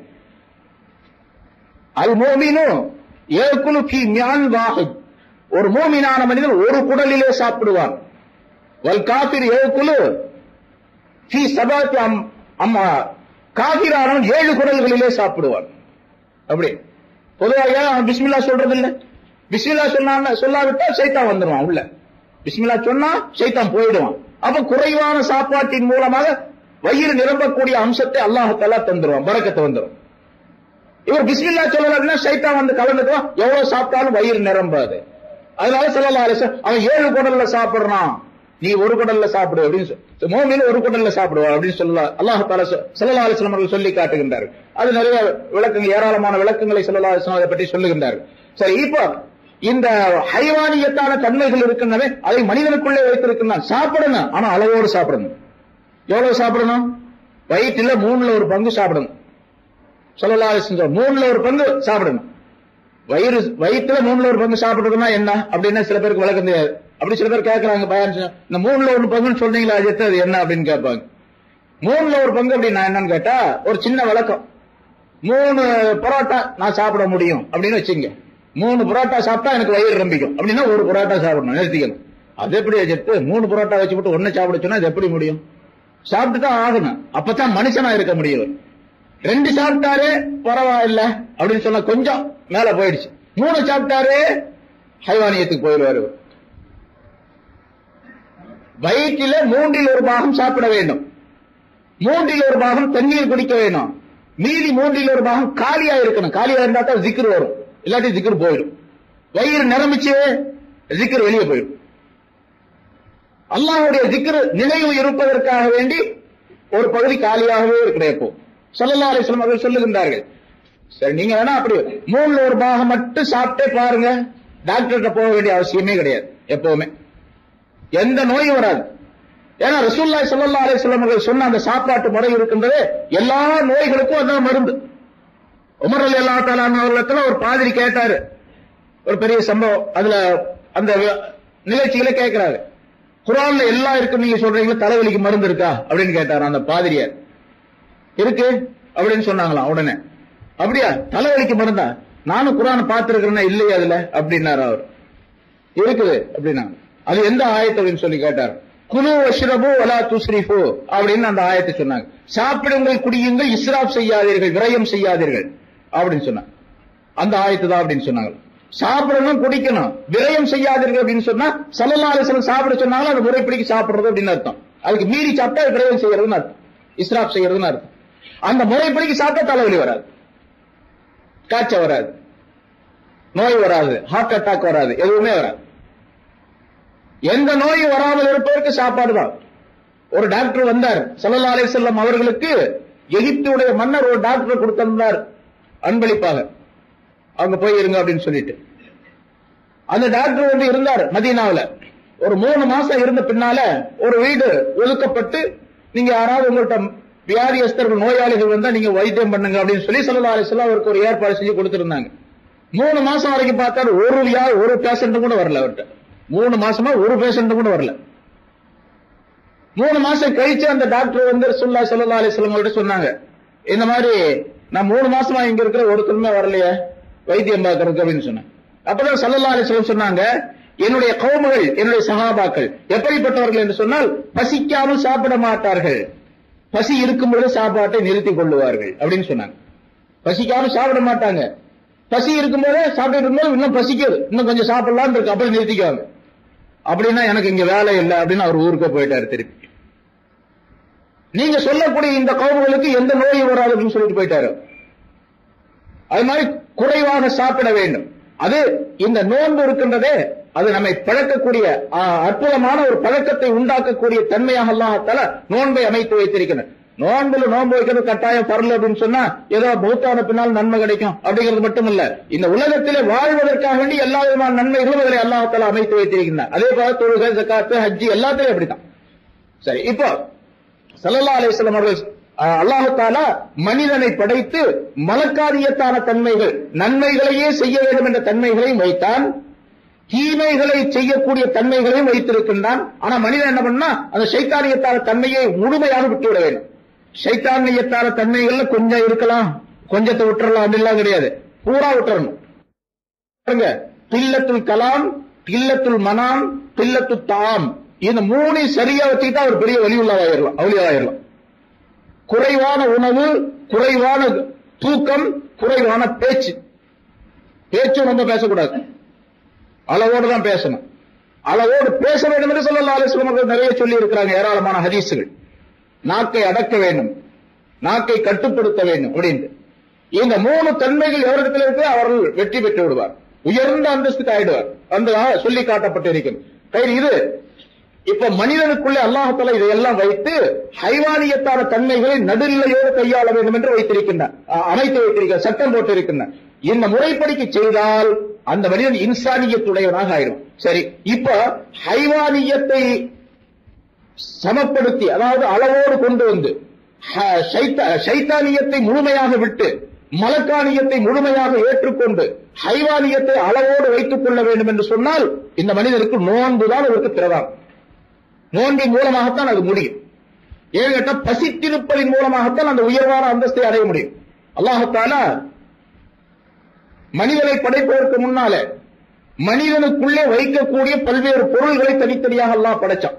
அல் மோமினு ஏற்குலு கி மியான் வாஹித் ஒரு மோமினான மனிதன் ஒரு குடலிலே சாப்பிடுவான் வல் காபிர் ஏற்குலு ஃபி சபாத்தி அம்மா காபிரானவன் ஏழு குடல்களிலே சாப்பிடுவான் அப்படி பொதுவாக அவன் பிஸ்மில்லா சொல்றது இல்ல பிஸ்மில்லா சொன்னான் சொல்லாவிட்டா சைத்தான் வந்துடுவான் உள்ள பிஸ்மில்லா சொன்னா சைத்தான் போயிடுவான் அப்ப குறைவான சாப்பாட்டின் மூலமாக வயிறு நிரம்பக்கூடிய அம்சத்தை அல்லாஹத்தாலா தந்துருவான் பறக்கத்தை வந்துடும் இவர் பிஸ்மில்லா சொல்லலன்னா சைத்தான் வந்து கலந்துக்குவான் எவ்வளவு சாப்பிட்டாலும் வயிறு நிரம்பாது அதனால சொல்லலாம் அவன் ஏழு குடல்ல சாப்பிடுறான் நீ ஒரு குடல்ல சாப்பிடு அப்படின்னு மோமின் ஒரு குடல்ல சாப்பிடுவா அப்படின்னு சொல்லலாம் அல்லாஹால சல்லா அலிஸ்லாம் அவர்கள் சொல்லி காட்டுகின்றார் அது நிறைய விளக்கங்கள் ஏராளமான விளக்கங்களை சல்லா அலிஸ்லாம் அதை பற்றி சொல்லுகின்றார் சரி இப்போ இந்த ஹைவானியத்தான தன்மைகள் இருக்கின்றன அதை மனிதனுக்குள்ளே வைத்திருக்கின்றான் சாப்பிடணும் ஆனா அளவோடு சாப்பிடணும் எவ்வளவு சாப்பிடணும் வயிற்றுல மூணுல ஒரு பங்கு சாப்பிடணும் சொல்லலா மூணுல ஒரு பங்கு சாப்பிடணும் வயிறு வயிற்றுல மூணுல ஒரு பங்கு சாப்பிடுறதுன்னா என்ன அப்படின்னா சில பேருக்கு விளக்கம் தெரியாது அப்படி சில பேர் கேட்கறாங்க பயன் இந்த மூணுல ஒரு பங்குன்னு சொன்னீங்களா அஜித் அது என்ன அப்படின்னு கேட்பாங்க மூணுல ஒரு பங்கு அப்படின்னா என்னன்னு கேட்டா ஒரு சின்ன விளக்கம் மூணு பரோட்டா நான் சாப்பிட முடியும் அப்படின்னு வச்சுங்க மூணு பரோட்டா சாப்பிட்டா எனக்கு வயிறு ரம்பிக்கும் அப்படின்னா ஒரு பரோட்டா சாப்பிடணும் நிறுத்திக்கணும் அது எப்படி அஜித் மூணு பரோட்டா வச்சு போட்டு ஒன்னு சாப்பிட சொன்னா அது எப்படி முடியும் சாப்பிட்டு தான் ஆகணும் அப்பதான் மனுஷனா இருக்க முடியும் ரெண்டு சாப்பிட்டாரு பரவாயில்ல அப்படின்னு சொன்னா கொஞ்சம் மேல போயிடுச்சு மூணு சாப்பிட்டாரு ஹைவானியத்துக்கு போயிடுவாரு வயிற்றில மூன்றில் ஒரு பாகம் சாப்பிட வேண்டும் மூன்றில் ஒரு பாகம் தண்ணீர் குடிக்க வேணும் மீதி மூன்றில் ஒரு பாகம் காலியா இருக்கணும் காலியா இருந்தா தான் ஜிக்ர் வரும் இல்லாட்டி ஜிக்ர் போயிடும் வயிறு நிரம்பிச்சு ஜிக்ர் வெளியே போயிடும் அல்லாஹ்வுடைய ஜிக்ர் நினைவு இருப்பதற்காக வேண்டி ஒரு பகுதி காலியாகவே இருக்கிற இப்போ ஸல்லல்லாஹு அலைஹி வஸல்லம் அவர்கள் சொல்லுகின்றார்கள் சரி நீங்க வேணா அப்படி மூணுல ஒரு பாகம் மட்டும் சாப்பிட்டே பாருங்க டாக்டர்கிட்ட போக வேண்டிய அவசியமே கிடையாது எப்பவுமே எந்த நோயும் வராது ஏன்னா ரசூல்லாய் ஸல்லல்லாஹு அலைஹி வஸல்லம் அவர்கள் சொன்ன அந்த சாப்பாட்டு முறை இருக்கின்றது எல்லா நோய்களுக்கும் அதான் மருந்து உமர் அலி அல்லா அவர்களிடத்துல ஒரு பாதிரி கேட்டாரு ஒரு பெரிய சம்பவம் அதுல அந்த நிகழ்ச்சிகளை கேட்கிறாரு குரான்ல எல்லாம் இருக்கு நீங்க சொல்றீங்க தலைவலிக்கு மருந்து இருக்கா அப்படின்னு கேட்டாரு அந்த பாதிரியார் இருக்கு அப்படின்னு சொன்னாங்களாம் உடனே அப்படியா தலைவலிக்கு மருந்தா நானும் குரான் பார்த்திருக்கிறேன்னா இல்லையா அதுல அப்படின்னாரு அவர் இருக்குது அப்படின்னாங்க அது எந்த ஆயத்து அப்படின்னு சொல்லி கேட்டார் குனு வஷ்ரபு வலா துஸ்ரிஃபு அப்படின்னு அந்த ஆயத்தை சொன்னாங்க சாப்பிடுங்கள் குடியுங்கள் இஸ்ராப் செய்யாதீர்கள் விரயம் செய்யாதீர்கள் அப்படின்னு சொன்னாங்க அந்த ஆயத்து தான் அப்படின்னு சொன்னாங்க சாப்பிடணும் குடிக்கணும் விரயம் செய்யாதீர்கள் அப்படின்னு சொன்னா சல்லல்லாஹு அலைஹி வஸல்லம் சாப்பிட சொன்னாலும் அது முறைப்படிக்கு சாப்பிடுறது அப்படின்னு அர்த்தம் அதுக்கு மீறி சாப்பிட்டா அது விரயம் செய்யறதுன்னு அர்த்தம் இஸ்ராப் செய்யறதுன்னு அர்த்தம் அந்த முறைப்படிக்கு சாப்பிட்டா தலைவலி வராது காய்ச்சல் வராது நோய் வராது ஹார்ட் அட்டாக் வராது எதுவுமே வராது எந்த நோயும் வராமல் இருப்பதற்கு சாப்பாடு தான் ஒரு டாக்டர் வந்தார் சல்லல்லா அலிசல்லம் அவர்களுக்கு எகிப்துடைய மன்னர் ஒரு டாக்டர் கொடுத்திருந்தார் அன்பளிப்பாக அவங்க போய் இருங்க அப்படின்னு சொல்லிட்டு அந்த டாக்டர் வந்து இருந்தார் மதீனாவுல ஒரு மூணு மாசம் இருந்த பின்னால ஒரு வீடு ஒதுக்கப்பட்டு நீங்க யாராவது உங்கள்ட்ட வியாதியஸ்தர்கள் நோயாளிகள் வந்தா நீங்க வைத்தியம் பண்ணுங்க அப்படின்னு சொல்லி சல்லா அலிஸ்லாம் அவருக்கு ஒரு ஏற்பாடு செஞ்சு கொடுத்திருந்தாங்க மூணு மாசம் வரைக்கும் பார்த்தா ஒரு வியா ஒரு பேஷண்ட் கூட வரல அவர்கிட்ட மூணு மாசமா ஒரு பேஷண்ட் கூட வரல மூணு மாசம் கழிச்சு அந்த டாக்டர் வந்து சுல்லா சல்லா அலிஸ்லாம் அவர்கிட்ட சொன்னாங்க இந்த மாதிரி நான் மூணு மாசமா இங்க இருக்கிற ஒருத்தருமே வரலையே வைத்தியம் பார்க்கறதுக்கு அப்படின்னு சொன்னேன் அப்பதான் சல்லல்லா அலிஸ்லாம் சொன்னாங்க என்னுடைய கௌமுகள் என்னுடைய சகாபாக்கள் எப்படிப்பட்டவர்கள் என்று சொன்னால் பசிக்காமல் சாப்பிட மாட்டார்கள் பசி இருக்கும் பொழுது சாப்பாட்டை நிறுத்திக் கொள்ளுவார்கள் அப்படின்னு சொன்னாங்க பசிக்காம சாப்பிட மாட்டாங்க பசி இருக்கும்போது சாப்பிட்டு இருக்கும்போது இன்னும் பசிக்குது இன்னும் கொஞ்சம் சாப்பிடலாம் இருக்கு அப்புறம் நிறுத்திக்குவாங்க அப்படின்னா எனக்கு இங்க வேலை இல்லை அப்படின்னு அவர் ஊருக்கு போயிட்டாரு திருப்பி நீங்க சொல்லக்கூடிய இந்த கவுமுகளுக்கு எந்த நோயும் வராது அப்படின்னு சொல்லிட்டு போயிட்டாரு அது மாதிரி குறைவாக சாப்பிட வேண்டும் அது இந்த நோன்பு இருக்கின்றதே அது நம்மை பழக்கக்கூடிய அற்புதமான ஒரு பழக்கத்தை உண்டாக்கக்கூடிய தன்மையாக அல்லாஹால நோன்பை அமைத்து வைத்திருக்கிறார் நோன்புல நோன்பு வைக்கிறது கட்டாயம் பரல அப்படின்னு சொன்னா ஏதோ பௌத்தான பின்னால் நன்மை கிடைக்கும் அப்படிங்கிறது மட்டும் இல்ல இந்த உலகத்திலே வாழ்வதற்காக வேண்டி எல்லா விதமான நன்மைகளும் அதில் அல்லாஹால அமைத்து வைத்திருக்கிறார் அதே போல தொழுகை ஜக்காத்து ஹஜ்ஜி எல்லாத்திலையும் அப்படித்தான் சரி இப்போ சல்லல்லா அலிஸ்லாம் அவர்கள் அல்லாஹாலா மனிதனை படைத்து மலக்காரியத்தான தன்மைகள் நன்மைகளையே செய்ய வேண்டும் என்ற தன்மைகளையும் வைத்தான் தீமைகளை செய்யக்கூடிய தன்மைகளையும் வைத்திருக்கின்றான் ஆனா மனிதன் என்ன பண்ணா அந்த சைத்தானியத்தான தன்மையை முழுமையாக விட்டுவிட வேண்டும் சைத்தானியத்தான தன்மைகள்ல கொஞ்சம் இருக்கலாம் கொஞ்சத்தை விட்டுறலாம் அப்படிலாம் கிடையாது பூரா விட்டுறணும் பாருங்க தில்லத்துல் கலாம் தில்லத்துல் மனாம் தில்லத்து தாம் இந்த மூணு சரியா வச்சுக்கிட்டா ஒரு பெரிய வழி உள்ளவாயிரலாம் அவளியாயிரலாம் குறைவான உணவு குறைவான தூக்கம் குறைவான பேச்சு பேச்சும் ரொம்ப பேசக்கூடாது அளவோடு தான் பேசணும் அளவோடு பேச வேண்டும் என்று சொல்லலாம் அலிஸ்லாம் நிறைய சொல்லி இருக்கிறாங்க ஏராளமான ஹதீசுகள் நாக்கை அடக்க வேண்டும் நாக்கை கட்டுப்படுத்த வேண்டும் அப்படின்ட்டு இந்த மூணு தன்மைகள் எவரிடத்தில் இருக்கு அவர்கள் வெற்றி பெற்று விடுவார் உயர்ந்த அந்தஸ்துக்கு ஆயிடுவார் அந்த சொல்லி காட்டப்பட்டிருக்கும் இது இப்ப மனிதனுக்குள்ளே அல்லாஹால இதையெல்லாம் வைத்து ஹைவானியத்தான தன்மைகளை நடுநிலையோடு கையாள வேண்டும் என்று வைத்திருக்கின்றார் அமைத்து வைத்திருக்கிறார் சட்டம் போட்டிருக்கின்றார் இந்த முறைப்படிக்கு செய்தால் அந்த மனிதன் இன்சானியத்துடையவனாக ஆயிடும் சரி இப்ப ஹைவானியத்தை சமப்படுத்தி அதாவது அளவோடு கொண்டு வந்து சைத்தானியத்தை முழுமையாக விட்டு மலக்கானியத்தை முழுமையாக ஏற்றுக்கொண்டு ஹைவானியத்தை அளவோடு வைத்துக் கொள்ள வேண்டும் என்று சொன்னால் இந்த மனிதனுக்கு நோன்புதான் அவருக்கு பிரதானம் நோன்பின் மூலமாகத்தான் அது முடியும் ஏன் கேட்டா பசித்திருப்பதின் மூலமாகத்தான் அந்த உயர்வான அந்தஸ்தை அடைய முடியும் அல்லாஹத்தால மனிதனை படைப்பதற்கு முன்னால மனிதனுக்குள்ளே வைக்கக்கூடிய பல்வேறு பொருள்களை தனித்தனியாக அல்லாஹ் படைச்சான்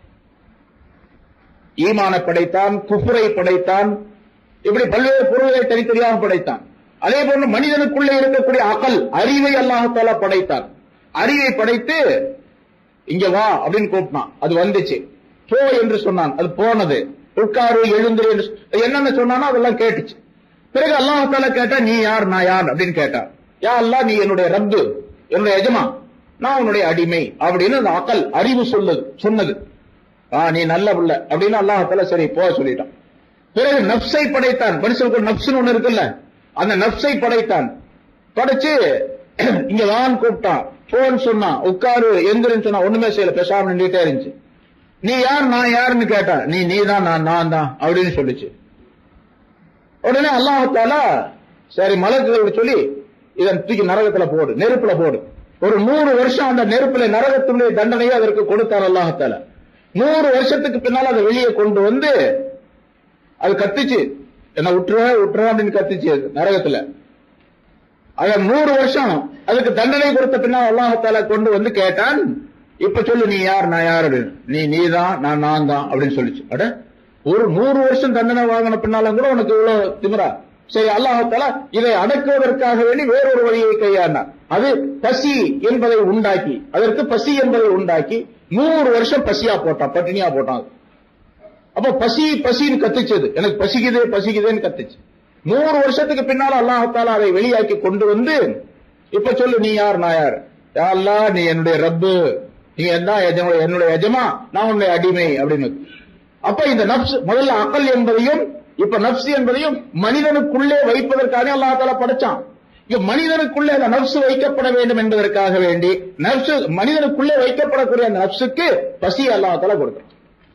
ஈமான படைத்தான் குஃபுரை படைத்தான் இப்படி பல்வேறு பொருள்களை தனித்தனியாக படைத்தான் அதே போன்று மனிதனுக்குள்ளே இருக்கக்கூடிய அகல் அறிவை அல்லாஹத்தாலா படைத்தான் அறிவை படைத்து இங்க வா அப்படின்னு கூப்பிட்டான் அது வந்துச்சு போ என்று சொன்னான் அது போனது உட்காரு எழுந்திரு என்று சொ- என்னென்ன சொன்னானோ அதெல்லாம் கேட்டுச்சு பிறகு அல்லாஹால கேட்டா நீ யார் நான் யார் அப்படின்னு கேட்டான் யா அல்லாஹ் நீ என்னுடைய ரப்பு என்னுடைய எஜமா நான் உன்னுடைய அடிமை அப்படின்னு அந்த அக்கல் அறிவு சொல்லுது சொன்னது ஆ நீ நல்ல புள்ள அப்படின்னு அல்லாஹால சரி போ சொல்லிட்டான் பிறகு நப்சை படைத்தான் மனுஷனுக்கு நப்சுன்னு ஒண்ணு இருக்குல்ல அந்த நப்சை படைத்தான் படைச்சு இங்க வான் கூப்பிட்டான் போன் சொன்னான் உட்காரு எந்திரன்னு சொன்னா ஒண்ணுமே செய்யல பேசாம நின்றுட்டே இருந்துச்சு நீ யார் நான் யாருன்னு கேட்டான் நீ நீ தான் நான் நான் தான் அப்படின்னு சொல்லுச்சு உடனே அல்லாஹால சரி மலக்குகள் சொல்லி இதன் தூக்கி நரகத்துல போடு நெருப்புல போடு ஒரு நூறு வருஷம் அந்த நெருப்புல நரகத்தினுடைய தண்டனையை அதற்கு கொடுத்தார் அல்லாஹால நூறு வருஷத்துக்கு பின்னால் அதை வெளியே கொண்டு வந்து அது கத்துச்சு என்ன விட்டுற விட்டுற அப்படின்னு கத்துச்சு அது நரகத்துல அத நூறு வருஷம் அதுக்கு தண்டனை கொடுத்த பின்னால் அல்லாஹால கொண்டு வந்து கேட்டான் இப்ப சொல்லு நீ யார் நான் யார் அப்படின்னு நீ நீதான் நான் நான் தான் அப்படின்னு சொல்லிச்சு அட ஒரு நூறு வருஷம் தண்டனை வாங்கின பின்னாலும் கூட உனக்கு இவ்வளவு திமிரா சரி அல்லாஹால இதை அடக்குவதற்காக வேண்டி வேறொரு வழியை கையாண்டான் அது பசி என்பதை உண்டாக்கி அதற்கு பசி என்பதை உண்டாக்கி நூறு வருஷம் பசியா போட்டான் பட்டினியா போட்டான் அது. அப்ப பசி பசின்னு கத்துச்சது எனக்கு பசிக்குது பசிக்குதுன்னு கத்துச்சு நூறு வருஷத்துக்கு பின்னால அல்லாஹால அதை வெளியாக்கி கொண்டு வந்து இப்ப சொல்லு நீ யார் நான் யார் யா அல்லாஹ் நீ என்னுடைய ரப்பு நீ என்ன எஜமா- என்னுடைய எஜமா நான் உன்னுடைய அடிமை அப்படின்னு அப்ப இந்த நப்ஸ் முதல்ல அக்கல் என்பதையும் இப்ப நப்ஸ் என்பதையும் மனிதனுக்குள்ளே வைப்பதற்காக அல்லாஹால படைச்சான் இங்க மனிதனுக்குள்ளே அந்த நப்சு வைக்கப்பட வேண்டும் என்பதற்காக வேண்டி நப்சு மனிதனுக்குள்ளே வைக்கப்படக்கூடிய அந்த நப்சுக்கு பசி அல்லாஹால கொடுத்தான்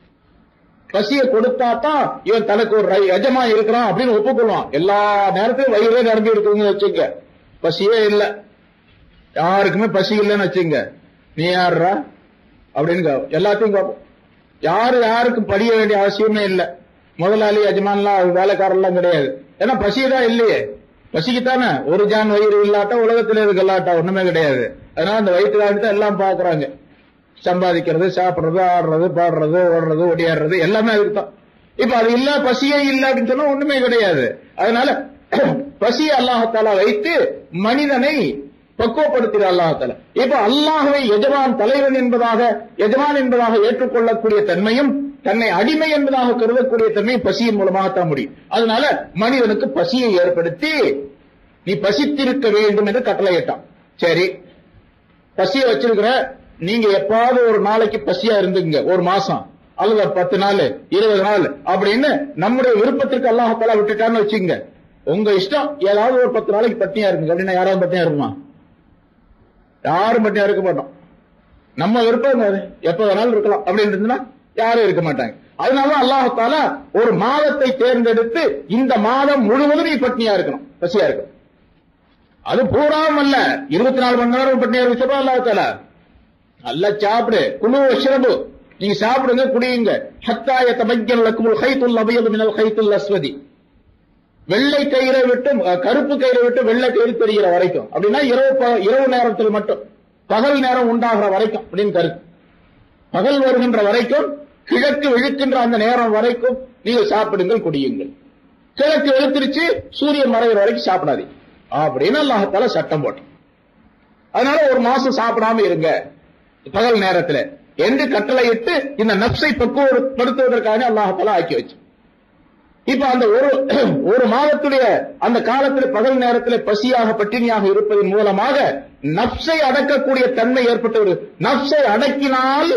பசியை கொடுத்தா தான் இவன் தனக்கு ஒரு ரை- எஜமா இருக்கிறான் அப்படின்னு ஒப்புக்கொள்வான் எல்லா நேரத்திலும் வயிறே நிரம்பி இருக்குதுன்னு வச்சுங்க பசியே இல்ல யாருக்குமே பசி இல்லைன்னு வச்சுங்க நீ யாருடா அப்படின்னு கே- எல்லாத்தையும் கேட்போம் யாரு யாருக்கும் படிய வேண்டிய அவசியமே இல்ல முதலாளி எஜமான்லாம் வேலைக்காரெல்லாம் கிடையாது ஏன்னா பசிதான் இல்லையே பசிக்குத்தானே ஒரு ஜான் வயிறு இல்லாட்டா உலகத்துல இருக்கு இல்லாட்டா ஒண்ணுமே கிடையாது அதனால அந்த வயிற்றுக்காக தான் எல்லாம் பாக்குறாங்க சம்பாதிக்கிறது சாப்பிடுறது ஆடுறது பாடுறது ஓடுறது ஒடியாடுறது எல்லாமே அதுக்கு தான் இப்ப அது இல்ல பசியே இல்ல அப்படின்னு சொன்னா ஒண்ணுமே கிடையாது அதனால பசியை அல்லாஹால வைத்து மனிதனை பக்குவப்படுத்துகிற அல்லாஹால இப்ப அல்லாஹுவை எஜமான் தலைவன் என்பதாக எஜமான் என்பதாக ஏற்றுக்கொள்ளக்கூடிய தன்மையும் தன்னை அடிமை என்பதாக கருதக்கூடிய தன்மையும் பசியின் மூலமாகத்தான் முடியும் அதனால மனிதனுக்கு பசியை ஏற்படுத்தி நீ பசித்திருக்க வேண்டும் என்று கட்டளையிட்டான் சரி பசிய வச்சிருக்கிற நீங்க எப்பாவது ஒரு நாளைக்கு பசியா இருந்துங்க ஒரு மாசம் அல்லது ஒரு பத்து நாள் இருபது நாள் அப்படின்னு நம்முடைய விருப்பத்திற்கு அல்லாஹால விட்டுட்டான்னு வச்சுங்க உங்க இஷ்டம் ஏதாவது ஒரு பத்து நாளைக்கு பட்டினியா இருக்குங்க அப்படின்னா யாராவது பட்டினியா இருக்குமா யாரும் பட்டினியா இருக்க மாட்டோம் நம்ம விருப்பம் அது எப்ப வேணாலும் இருக்கலாம் அப்படின்னு இருந்துன்னா யாரும் இருக்க மாட்டாங்க அதனால அல்லாஹால ஒரு மாதத்தை தேர்ந்தெடுத்து இந்த மாதம் முழுவதும் நீ பட்டினியா இருக்கணும் பசியா இருக்கணும் அது பூராவும் அல்ல இருபத்தி நாலு மணி நேரம் பட்டினியா இருக்க சொல்றோம் அல்லாஹால நல்லா சாப்பிடு குழு வஷ்ரபு நீங்க சாப்பிடுங்க குடியுங்க ஹத்தாய தமைக்கல் லக்குமுல் ஹைத்துல் அபயது மினல் ஹைத்துல் அஸ்வதி வெள்ளை கயிறை விட்டு அஹ், கருப்பு கயிறை விட்டு வெள்ளை கயிறு தெரிகிற வரைக்கும் அப்படின்னா இரவு ப- இரவு நேரத்தில் மட்டும் பகல் நேரம் உண்டாகிற வரைக்கும் அப்படின்னு கருத்து பகல் வருகின்ற வரைக்கும் கிழக்கு விழுக்கின்ற அந்த நேரம் வரைக்கும் நீங்கள் சாப்பிடுங்கள் குடியுங்கள் கிழக்கு வெளுத்திருச்சு சூரியன் மறைகிற வரைக்கும் சாப்பிடாதீங்க அப்படின்னு அல்லாஹத்தால சட்டம் போட்டோம் அதனால ஒரு மாசம் சாப்பிடாம இருங்க பகல் நேரத்துல என்று கட்டளையிட்டு இந்த நப்சை பக்குவப்படுத்துவதற்காக அல்லாஹத்தால ஆக்கி வச்சு இப்ப அந்த ஒரு ஒரு மாதத்துடைய அந்த காலத்தில் பகல் நேரத்தில் பசியாக பட்டினியாக இருப்பதன் மூலமாக நப்சை அடக்கக்கூடிய தன்மை ஏற்பட்டு நப்சை அடக்கினால்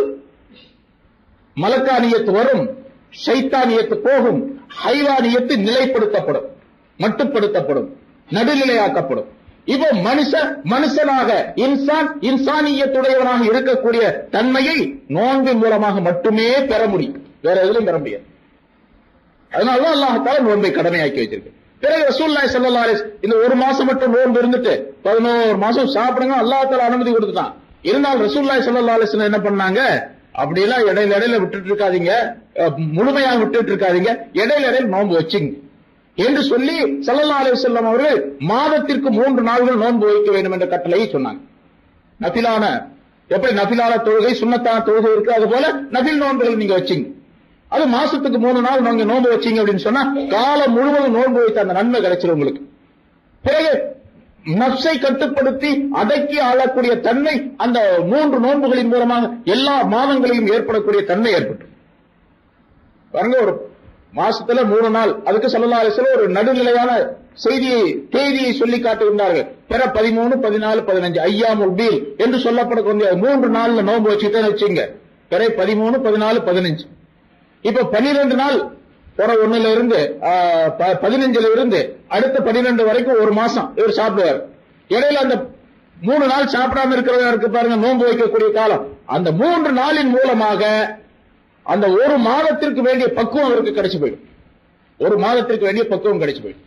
மலக்கானியத்து வரும் சைத்தானியத்து போகும் ஹைவானியத்து நிலைப்படுத்தப்படும் மட்டுப்படுத்தப்படும் நடுநிலையாக்கப்படும் இப்போ மனுஷ மனுஷனாக இன்சான் இன்சானியத்துடையவனாக இருக்கக்கூடிய தன்மையை நோன்பின் மூலமாக மட்டுமே பெற முடியும் வேற எதுலையும் பெற முடியாது அதனாலதான் அல்லாஹால நோன்பை கடமையாக்கி வச்சிருக்கு பிறகு ரசூல்லாய் ஸல்லல்லாஹு அலைஹி வஸல்லம் இந்த ஒரு மாசம் மட்டும் நோன்பு இருந்துட்டு பதினோரு மாசம் சாப்பிடுங்க அல்லாஹால அனுமதி கொடுத்துட்டான் இருந்தாலும் ரசூல்லாய் ஸல்லல்லாஹு அலைஹி வஸல்லம் என்ன பண்ணாங்க அப்படிலாம் இடையில இடையில விட்டுட்டு இருக்காதீங்க அஹ், முழுமையாக விட்டுட்டு இருக்காதீங்க இடையில இடையில நோன்பு வச்சுங்க என்று சொல்லி ஸல்லல்லாஹு அலைஹி வஸல்லம் அவர்கள் மாதத்திற்கு மூன்று நாள்கள் நோன்பு வைக்க வேண்டும் என்ற கட்டளையை சொன்னாங்க நபிலான எப்படி நபிலான தொழுகை சுண்ணத்தான தொழுகை இருக்கு அது போல நபில் நோன்புகள் நீங்க வச்சீங்க அது மாசத்துக்கு மூணு நாள் நீங்க நோன்பு வச்சீங்க அப்படின்னு சொன்னா காலம் முழுவதும் நோன்பு வைத்த அந்த நன்மை கிடைச்சிடும் உங்களுக்கு பிறகு நப்சை கட்டுப்படுத்தி அடக்கி ஆளக்கூடிய தன்மை அந்த மூன்று நோன்புகளின் மூலமாக எல்லா மாதங்களிலும் ஏற்படக்கூடிய தன்மை ஏற்பட்டு பாருங்க ஒரு மாசத்துல மூணு நாள் அதுக்கு சல்லா அலிஸ்லாம் ஒரு நடுநிலையான செய்தியை தேதியை சொல்லி காட்டுகின்றார்கள் பிற பதிமூணு பதினாலு பதினஞ்சு ஐயாமுல் பீல் என்று சொல்லப்படக்கூடிய மூன்று நாள்ல நோன்பு வச்சுட்டு வச்சுங்க பிற பதிமூணு பதினாலு பதினஞ்சு இப்ப பனிரெண்டு நாள் பிற ஒண்ணுல இருந்து ஆஹ், ப- பதினஞ்சுல இருந்து அடுத்த பனிரெண்டு வரைக்கும் ஒரு மாசம் இவர் சாப்பிடுவார் இடையில அந்த மூணு நாள் சாப்பிடாம இருக்கிறதா இருக்கு பாருங்க நோன்பு வைக்கக்கூடிய காலம் அந்த மூன்று நாளின் மூலமாக அந்த ஒரு மாதத்திற்கு வேண்டிய பக்குவம் அவருக்கு கிடைச்சு போயிடும் ஒரு மாதத்திற்கு வேண்டிய பக்குவம் கிடைச்சு போயிடும்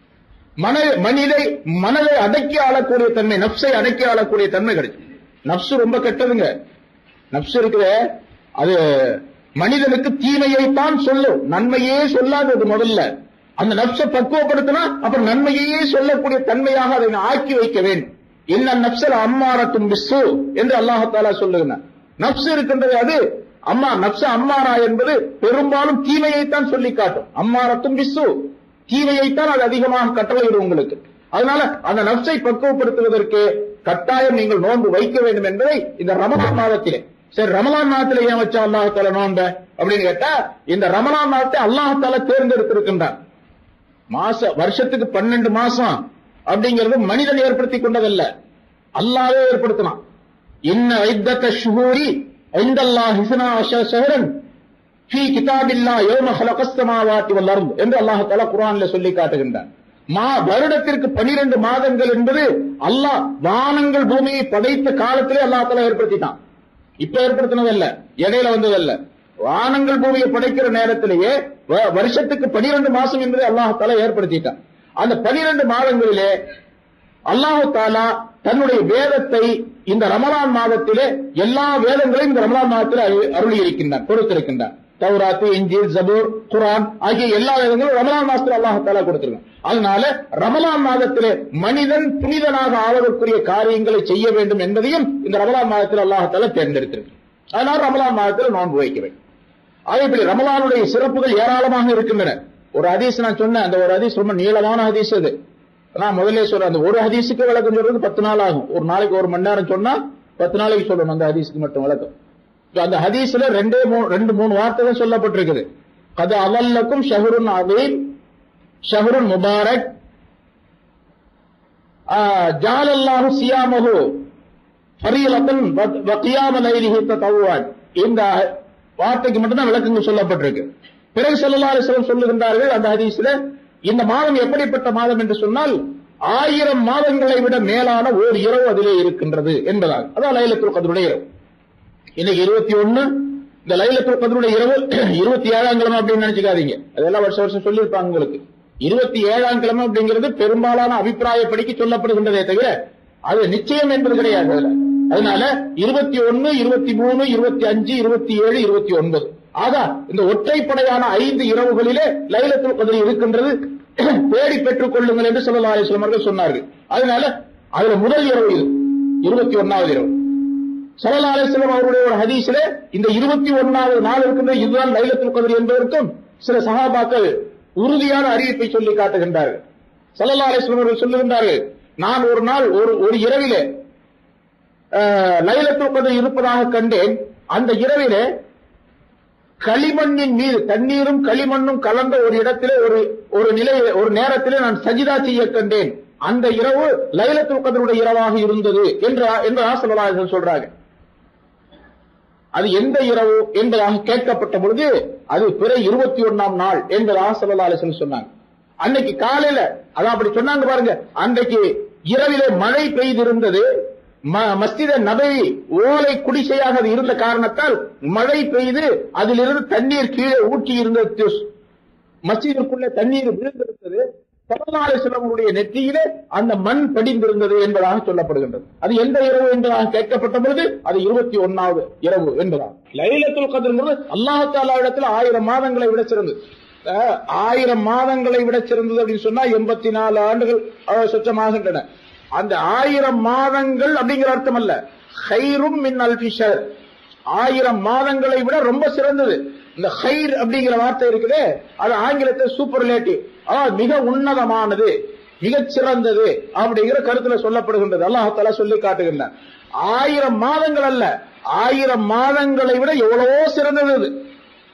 மன மனிதை மனதை அடக்கி ஆளக்கூடிய தன்மை நப்சை அடக்கி ஆளக்கூடிய தன்மை கிடைச்சு நப்சு ரொம்ப கெட்டதுங்க நப்சு இருக்குதே அது மனிதனுக்கு தீமையைத்தான் சொல்லும் நன்மையே சொல்லாது அது முதல்ல அந்த நப்சை பக்குவப்படுத்தினா அப்புறம் நன்மையையே சொல்லக்கூடிய தன்மையாக அதை ஆக்கி வைக்க வேண்டும் என்ன நப்சல் அம்மாரத்தும் பிஸ்ஸு என்று அல்லாஹாலா சொல்லுகிறார் நப்சு இருக்கின்றது அது அம்மா நப்ச அம்மாரா என்பது பெரும்பாலும் தீமையைத்தான் சொல்லி காட்டும் அம்மாரத்தும் பிஸ்ஸு தீமையைத்தான் அது அதிகமாக கட்டளையிடும் உங்களுக்கு அதனால அந்த நப்சை பக்குவப்படுத்துவதற்கு கட்டாயம் நீங்கள் நோன்பு வைக்க வேண்டும் என்பதை இந்த ரமலான் மாதத்திலே சரி ரமலான் மாதத்திலே ஏன் வச்சா அல்லாஹால நோன்ப அப்படின்னு கேட்டா இந்த ரமலான் மாதத்தை அல்லாஹால தேர்ந்தெடுத்திருக்கின்றான் மாச வருஷத்துக்கு பன்னெண்டு மாசம் அப்படிங்கிறது மனிதன் ஏற்படுத்தி கொண்டதல்ல அல்லாவே ஏற்படுத்தினான் இன்ன ஐத்தத்த ஷுஹூரி ஐந்தல்லா ஹிசனா ஷஹரன் ஃபீ கிதாபில்லா யௌம ஹலகஸ் ஸமாவாத்தி வல் அர்த் என்று அல்லாஹ் தஆலா குர்ஆன்ல சொல்லி காட்டுகின்றான் மா வருடத்திற்கு 12 மாதங்கள் என்பது அல்லாஹ் வானங்கள் பூமியை படைத்த காலத்திலே அல்லாஹ் தஆலா ஏற்படுத்திட்டான் இப்ப ஏற்படுத்தினதல்ல இடையில வந்ததல்ல வானங்கள் பூமியை படைக்கிற நேரத்திலேயே வ- வருஷத்துக்கு 12 மாசம் என்பதை அல்லாஹ் தஆலா ஏற்படுத்திட்டான் அந்த 12 மாதங்களிலே அல்லாஹு தாலா தன்னுடைய வேதத்தை இந்த ரமலான் மாதத்திலே எல்லா வேதங்களையும் இந்த ரமலான் மாதத்தில் அரு- அருளி இருக்கின்றான் கொடுத்திருக்கின்றான் தௌராத்து இஞ்சில் ஜபூர் குர்ஆன் ஆகிய எல்லா வேதங்களும் ரமலான் மாதத்தில் அல்லாஹ் தாலா கொடுத்திருக்கான் அதனால ரமலான் மாதத்திலே மனிதன் புனிதனாக ஆவதற்குரிய காரியங்களை செய்ய வேண்டும் என்பதையும் இந்த ரமலான் மாதத்தில் அல்லாஹ் தாலா தேர்ந்தெடுத்திருக்கிறான் அதனால ரமலான் மாதத்தில் நோன்பு வைக்க வேண்டும் அதே போல ரமலானுடைய சிறப்புகள் ஏராளமாக இருக்கின்றன ஒரு ஹதீஸ் நான் சொன்னேன் அந்த ஒரு ஹதீஸ் ரொம்ப நீளமான ஹதீஸ் அது நான் முதல்ல சொல்றேன் அந்த ஒரு ஹதீஸுக்கு விளக்கம் சொல்றது பத்து நாள் ஆகும் ஒரு நாளைக்கு ஒரு மணி நேரம் சொன்னா பத்து நாளைக்கு சொல்லணும் அந்த ஹதீஸுக்கு மட்டும் விளக்கம் இப்ப அந்த ஹதீஸ்ல ரெண்டே மூணு ரெண்டு மூணு வார்த்தைகள் சொல்லப்பட்டிருக்குது அது அவல்லக்கும் ஷஹருன் அதீம் ஷஹருன் முபாரக் ஜாலல்லாஹு சியாமஹு ஃபரீலத்தன் வகியாம லைலிஹி தத்தவுவான் இந்த வார்த்தைக்கு மட்டும்தான் விளக்கங்கள் சொல்லப்பட்டிருக்கு பிறகு ஸல்லல்லாஹு அலைஹி வஸல்லம் சொல்லுகின்றார்கள் அந்த ஹதீஸ்ல இந்த மாதம் எப்படிப்பட்ட மாதம் என்று சொன்னால் ஆயிரம் மாதங்களை விட மேலான ஓர் இரவு அதிலே இருக்கின்றது என்பதாக அதான் லைலத்துல் கதருடைய இரவு இன்னைக்கு இருபத்தி ஒண்ணு இந்த லைலத்துல் கதருடைய இரவு இருபத்தி ஏழாம் கிழமை அப்படின்னு நினைச்சுக்காதீங்க அதெல்லாம் வருஷம் வருஷம் சொல்லியிருப்பாங்க உங்களுக்கு இருபத்தி ஏழாம் கிழமை அப்படிங்கிறது பெரும்பாலான அபிப்பிராயப்படிக்கு சொல்லப்படுகின்றதே தவிர அது நிச்சயம் என்பது கிடையாது அதுல அதனால இருபத்தி ஒன்னு இருபத்தி மூணு இருபத்தி அஞ்சு இருபத்தி ஏழு இருபத்தி ஒன்பது ஆக இந்த ஒற்றைப்படையான ஐந்து இரவுகளிலே லைலத்துல் கதிர் இருக்கின்றது தேடி பெற்றுக் கொள்ளுங்கள் என்று சொல்லலாம் அலிஸ்லாம் அவர்கள் சொன்னார்கள் அதனால அதுல முதல் இரவு இது இருபத்தி ஒன்னாவது இரவு சல்லா அலிஸ்லாம் அவருடைய ஒரு ஹதீஸிலே இந்த இருபத்தி ஒன்னாவது நாள் இருக்கின்ற இதுதான் லைலத்துல் கதிர் என்பதற்கும் சில சஹாபாக்கள் உறுதியான அறிவிப்பை சொல்லி காட்டுகின்றார்கள் சல்லா அலிஸ்லாம் அவர்கள் சொல்லுகின்றார்கள் நான் ஒரு நாள் ஒரு ஒரு இரவிலே அஹ், லைலத்துல் கதிர் இருப்பதாக கண்டேன் அந்த இரவிலே களிமண்ணின் மீது தண்ணீரும் களிமண்ணும் கலந்த ஒரு இடத்திலே ஒரு ஒரு நிலை ஒரு நேரத்திலே நான் சஜிதா செய்ய கண்டேன் அந்த இரவு லைலத்துல் கதருடைய இரவாக இருந்தது என்று என்று ஆசலாளர்கள் சொல்றாங்க அது எந்த இரவு என்பதாக கேட்கப்பட்ட பொழுது அது பிற இருபத்தி ஒன்னாம் நாள் என்பதாக சல்லல்லாஹு சொன்னாங்க அன்னைக்கு காலையில அதான் அப்படி சொன்னாங்க பாருங்க அன்றைக்கு இரவிலே மழை பெய்திருந்தது ம- மஸ்ஜித நபவி ஓலை குடிசையாக அது இருந்த காரணத்தால் மழை பெய்து அதிலிருந்து தண்ணீர் கீழே ஊற்றி இருந்தது மஸ்ஜிதிற்குள்ளே தண்ணீர் விழுந்திருந்தது சல்லல்லாஹு செல்லவருடைய நெற்றியிலே அந்த மண் படிந்திருந்தது என்பதாக சொல்லப்படுகின்றது அது எந்த இரவு என்பதாக கேட்கப்பட்ட பொழுது அது இருபத்தி ஒன்னாவது இரவு என்பதாக லைலத்துல் கதிர்ங்கிறது அல்லாஹ் தாலா இடத்துல ஆயிரம் மாதங்களை விட சிறந்தது அஹ், ஆயிரம் மாதங்களை விட சிறந்தது அப்படின்னு சொன்னா எண்பத்தி நாலு ஆண்டுகள் அஹ், சொச்சமாகின்றன அந்த ஆயிரம் மாதங்கள் அப்படிங்கிற அர்த்தம் அல்ல ஹைரும் மின் அல்பிஷர் ஆயிரம் மாதங்களை விட ரொம்ப சிறந்தது இந்த ஹைர் அப்படிங்கிற வார்த்தை இருக்குதே அது ஆங்கிலத்தில் சூப்பர்லேட்டிவ் அதாவது மிக உன்னதமானது மிகச் சிறந்தது அப்படிங்கிற கருத்துல சொல்லப்படுகின்றது அல்லாஹால சொல்லி காட்டுகின்றான் ஆயிரம் மாதங்கள் அல்ல ஆயிரம் மாதங்களை விட எவ்வளவோ சிறந்தது அது